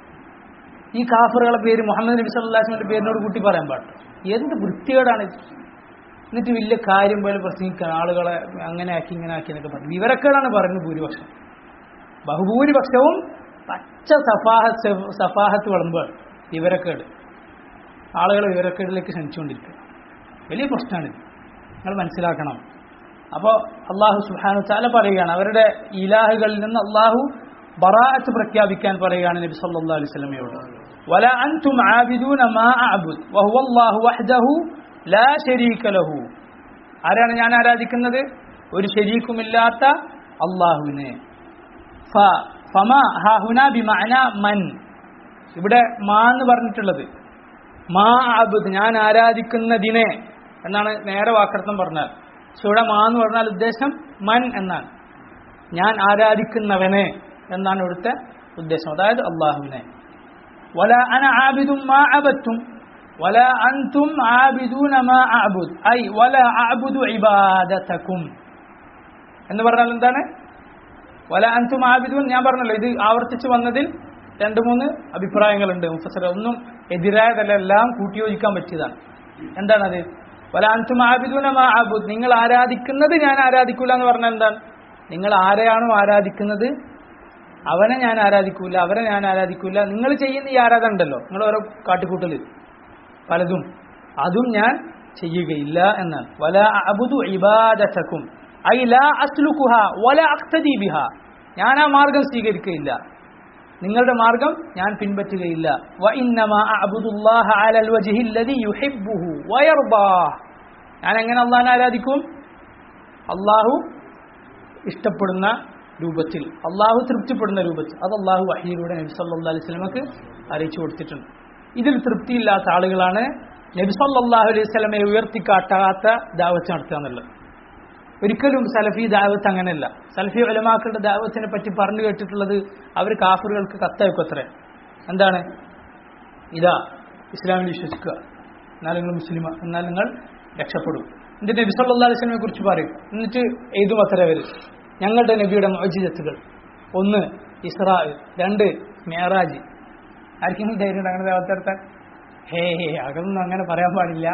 ഈ കാഫറുകളെ പേര് മുഹമ്മദ് നബി സല്ലാസ്മിന്റെ പേരിനോട് കൂട്ടി പറയാൻ പാടില്ല എന്ത് വൃത്തികേടാണ് ഇത് എന്നിട്ട് വലിയ കാര്യം പോലെ പ്രസംഗിക്കാൻ ആളുകളെ അങ്ങനെ ആക്കി ഇങ്ങനെ ആക്കി എന്നൊക്കെ പറഞ്ഞു വിവരക്കേടാണ് പറയുന്നത് ഭൂരിപക്ഷം ബഹുഭൂരിപക്ഷവും പച്ച സഫാഹത്ത് സഫാഹത്ത് വിളമ്പുകയാണ് വിവരക്കേട് ആളുകളെ വിവരക്കേടിലേക്ക് ക്ഷണിച്ചുകൊണ്ടിരിക്കുക വലിയ പ്രശ്നമാണിത് നിങ്ങൾ മനസ്സിലാക്കണം അപ്പോൾ അള്ളാഹു സുഹാനു ചാല പറയുകയാണ് അവരുടെ ഇലാഹുകളിൽ നിന്ന് അള്ളാഹു ബറാഅത്ത് പ്രഖ്യാപിക്കാൻ പറയുകയാണ് നബി സല്ലല്ലാഹു അലൈഹി വസല്ലമയോട് വല അൻതും ആബിദൂന മാ അഅബുദ് വഹുവ അല്ലാഹു വഹ്ദഹു ലാ ശരീക ലഹു ആരാണ് ഞാൻ ആരാധിക്കുന്നത് ഒരു ശരീക്കുമില്ലാത്ത അള്ളാഹുവിനെ ഫ- ഫമ ഹാഹുന ബിമഅന മൻ ഇവിടെ മാ എന്ന് പറഞ്ഞിട്ടുള്ളത് മാ അബുദ് ഞാൻ ആരാധിക്കുന്നതിനെ എന്നാണ് നേരെ വാക്കർത്ഥം പറഞ്ഞാൽ പക്ഷെ ഇവിടെ മാ എന്ന് പറഞ്ഞാൽ ഉദ്ദേശം മൻ എന്നാണ് ഞാൻ ആരാധിക്കുന്നവനെ എന്നാണ് ഇവിടുത്തെ ഉദ്ദേശം അതായത് അള്ളാഹുവിനെ വല അന ആബിദും മാ അബത്തും വല അൻതും ആബിദൂന മാ അഅബുദ് ഐ വല അഅബുദു ഇബാദതകും എന്ന് പറഞ്ഞാൽ എന്താണ് വല അൻതും ആബിദൂൻ ഞാൻ പറഞ്ഞല്ലോ ഇത് ആവർത്തിച്ച് വന്നതിൽ രണ്ട് മൂന്ന് അഭിപ്രായങ്ങളുണ്ട് മുഫസർ ഒന്നും എതിരായതല്ല എല്ലാം കൂട്ടിയോജിക്കാൻ പറ്റിയതാണ് എന്താണത് വല അൻതും ആബിദൂന മാ അബുദ് നിങ്ങൾ ആരാധിക്കുന്നത് ഞാൻ ആരാധിക്കൂല എന്ന് പറഞ്ഞാൽ എന്താണ് നിങ്ങൾ ആരെയാണോ ആരാധിക്കുന്നത് അവനെ ഞാൻ ആരാധിക്കൂല അവരെ ഞാൻ ആരാധിക്കൂല നിങ്ങൾ ചെയ്യുന്ന ഈ ആരാധന ഉണ്ടല്ലോ നിങ്ങൾ ഓരോ കാട്ടിക്കൂട്ടല് പലതും അതും ഞാൻ ചെയ്യുകയില്ല എന്നാണ് വല അബുദു ഇബാദത്തക്കും ഐ ലാ അസ്ലുക്കുഹ വല അക്തദി ബിഹ ഞാൻ ആ മാർഗം സ്വീകരിക്കുകയില്ല നിങ്ങളുടെ മാർഗം ഞാൻ പിൻപറ്റുകയില്ല വ ഇന്നമാ അഅ്ബുദുല്ലാഹ അലൽ വജ്ഹി അല്ലദി യുഹിബ്ബുഹു വയർദാഹ് ഞാൻ എങ്ങനെ അള്ളാഹിനെ ആരാധിക്കും അള്ളാഹു ഇഷ്ടപ്പെടുന്ന രൂപത്തിൽ അള്ളാഹു തൃപ്തിപ്പെടുന്ന രൂപത്തിൽ അത് അള്ളാഹു വഹിയിലൂടെ നബി സല്ലല്ലാഹു അലൈഹി വസല്ലമക്ക് അറിയിച്ചു കൊടുത്തിട്ടുണ്ട് ഇതിൽ തൃപ്തിയില്ലാത്ത ആളുകളാണ് നബി സല്ലല്ലാഹു അലൈഹി വസല്ലമയെ ഉയർത്തിക്കാട്ടാത്ത ദാവത്ത് നടത്തുക എന്നുള്ളത് ഒരിക്കലും സലഫി ദാവത്ത് അങ്ങനെയല്ല സലഫി ഉലമാക്കളുടെ ദാവത്തിനെ പറ്റി പറഞ്ഞു കേട്ടിട്ടുള്ളത് അവർ കാഫറുകൾക്ക് കത്തയക്കത്രേ എന്താണ് ഇതാ ഇസ്ലാമിൽ വിശ്വസിക്കുക എന്നാൽ നിങ്ങൾ മുസ്ലിം എന്നാൽ നിങ്ങൾ രക്ഷപ്പെടും എന്നിട്ട് നബി സല്ലല്ലാഹു അലൈഹി വസല്ലമയെ കുറിച്ച് പറയും എന്നിട്ട് എഴുതും അത്ര അവർ ഞങ്ങളുടെ നബിയുടെ മോചിതത്തുകൾ ഒന്ന് ഇസ്രാ രണ്ട് മേറാജ് ആർക്കെങ്കിലും ധൈര്യം ഉണ്ട് അങ്ങനെ ദാവത്ത് നടത്താൻ ഹേ ഹേ അതൊന്നും അങ്ങനെ പറയാൻ പാടില്ല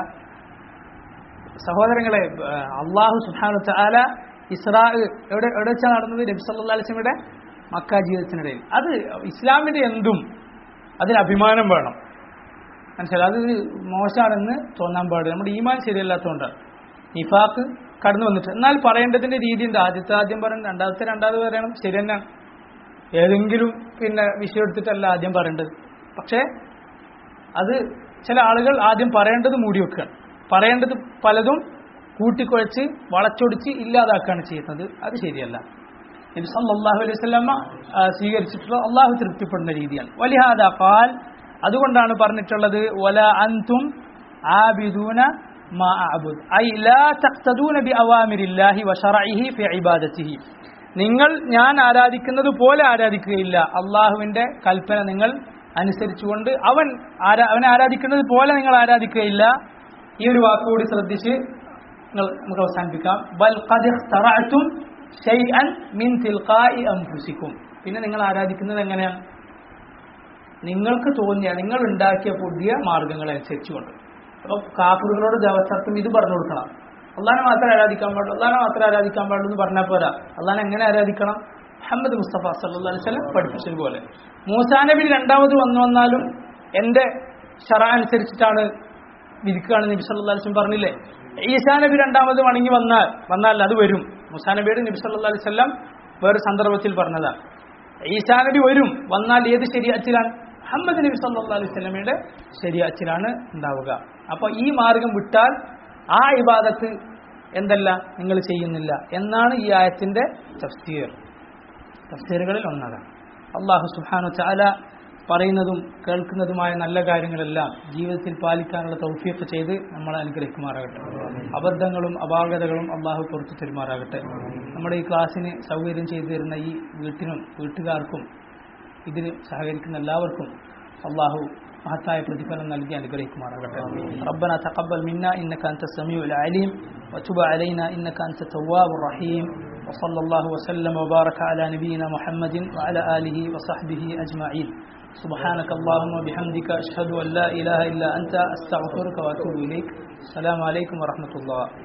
സഹോദരങ്ങളെ അള്ളാഹു സുഹാനു ചാല ഇസ്രാ എവിടെ എവിടെ വെച്ചാണ് നടന്നത് നബി സല്ലാ അലിസ്ലമിയുടെ മക്ക ജീവിതത്തിനിടയിൽ അത് ഇസ്ലാമിന്റെ എന്തും അതിന് അഭിമാനം വേണം മനസ്സിലായി അത് മോശമാണെന്ന് തോന്നാൻ പാടില്ല നമ്മുടെ ഈമാൻ ശരിയല്ലാത്തതുകൊണ്ടാണ് നിഫാക്ക് കടന്നു വന്നിട്ട് എന്നാൽ പറയേണ്ടതിന്റെ രീതി ഉണ്ട് ആദ്യത്തെ ആദ്യം പറയണം രണ്ടാമത്തെ രണ്ടാമത് പറയണം ശരി തന്നെ ഏതെങ്കിലും പിന്നെ വിഷയം എടുത്തിട്ടല്ല ആദ്യം പറയേണ്ടത് പക്ഷേ അത് ചില ആളുകൾ ആദ്യം പറയേണ്ടത് മൂടി വെക്കുകയാണ് പറയേണ്ടത് പലതും കൂട്ടിക്കുഴച്ച് വളച്ചൊടിച്ച് ഇല്ലാതാക്കുകയാണ് ചെയ്യുന്നത് അത് ശരിയല്ല നബി സല്ലല്ലാഹു അലൈഹി വസല്ലമ സ്വീകരിച്ചിട്ടുള്ള അള്ളാഹു തൃപ്തിപ്പെടുന്ന രീതിയാണ് വലിഹാദ ഖാൽ അതുകൊണ്ടാണ് പറഞ്ഞിട്ടുള്ളത് വല അൻതും ആബിദൂന മാ അഅബുദ് ഐ ലാ തഖ്തദൂന ബി അവാമിരില്ലാഹി വശറഇഹി ഫി ഇബാദത്തിഹി നിങ്ങൾ ഞാൻ ആരാധിക്കുന്നത് പോലെ ആരാധിക്കുകയില്ല അള്ളാഹുവിന്റെ കൽപ്പന നിങ്ങൾ അനുസരിച്ചുകൊണ്ട് അവൻ ആരാ അവനെ ആരാധിക്കുന്നത് പോലെ നിങ്ങൾ ആരാധിക്കുകയില്ല ഈ ഒരു വാക്കുകൂടി ശ്രദ്ധിച്ച് നിങ്ങൾ നമുക്ക് അവസാനിപ്പിക്കാം ബൽ ഖദ് ഇഖ്തറഅതും ഷൈഅൻ മിൻ തിൽഖാഇ അൻഫുസിക്കും പിന്നെ നിങ്ങൾ ആരാധിക്കുന്നത് എങ്ങനെയാണ് നിങ്ങൾക്ക് തോന്നിയ നിങ്ങൾ ഉണ്ടാക്കിയ പുതിയ മാർഗങ്ങൾ അനുസരിച്ചുകൊണ്ട് അപ്പോൾ കാഫറുകളോട് ദേവസ്ഥർക്കും ഇത് പറഞ്ഞു കൊടുക്കണം അള്ളാനെ മാത്രമേ ആരാധിക്കാൻ പാടുള്ളൂ അള്ളാനെ മാത്രമേ ആരാധിക്കാൻ പാടുള്ളൂ എന്ന് പറഞ്ഞാൽ പോരാ അള്ളാനെ എങ്ങനെ ആരാധിക്കണം മുഹമ്മദ് മുസ്തഫ സല്ലു അലൈഹി സ്വലം പഠിപ്പിച്ചതുപോലെ മൂസാ നബി രണ്ടാമത് വന്നു വന്നാലും എന്റെ ഷറ അനുസരിച്ചിട്ടാണ് വിധിക്കുകയാണ് നബി സല്ലു അലൈഹി പറഞ്ഞില്ലേ ഈസാ നബി രണ്ടാമത് വണങ്ങി വന്നാൽ വന്നാൽ അത് വരും മുസാ നബിയുടെ നബി സല്ലു അലൈഹി സ്വലം വേറെ സന്ദർഭത്തിൽ പറഞ്ഞതാണ് ഈസാ നബി വരും വന്നാൽ ഏത് ശരിയാച്ചിലാണ് മുഹമ്മദ് നബി സല്ലു അലൈഹി സ്വലമയുടെ ശരിയാച്ചിലാണ് ഉണ്ടാവുക അപ്പൊ ഈ മാർഗം വിട്ടാൽ ആ ഇബാദത്ത് എന്തല്ല നിങ്ങൾ ചെയ്യുന്നില്ല എന്നാണ് ഈ ആയത്തിന്റെ തഫ്സീർ തഫ്സീറുകളിൽ ഒന്നതാണ് അള്ളാഹു സുബ്ഹാനു ചാല പറയുന്നതും കേൾക്കുന്നതുമായ നല്ല കാര്യങ്ങളെല്ലാം ജീവിതത്തിൽ പാലിക്കാനുള്ള തൗഫീഖ് ചെയ്ത് നമ്മളെ അനുഗ്രഹിക്കുമാറാകട്ടെ അബദ്ധങ്ങളും അപാകതകളും അള്ളാഹു പുറത്തു തരുമാറാകട്ടെ നമ്മുടെ ഈ ക്ലാസ്സിന് സൗകര്യം ചെയ്തു തരുന്ന ഈ വീട്ടിനും വീട്ടുകാർക്കും ഇതിന് സഹകരിക്കുന്ന എല്ലാവർക്കും അള്ളാഹു മഹത്തായ പ്രതിഫലം നൽകി അനുഗ്രഹിക്കുമാറാകട്ടെ ربنا تقبل منا إنك أنت السميع العليم وتب علينا إنك أنت التواب الرحيم وصلى الله وسلم وبارك على نبينا محمد وعلى آله وصحبه أجمعين سبحانك اللهم وبحمدك أشهد أن لا إله إلا أنت أستغفرك وأتوب إليك السلام عليكم ورحمة الله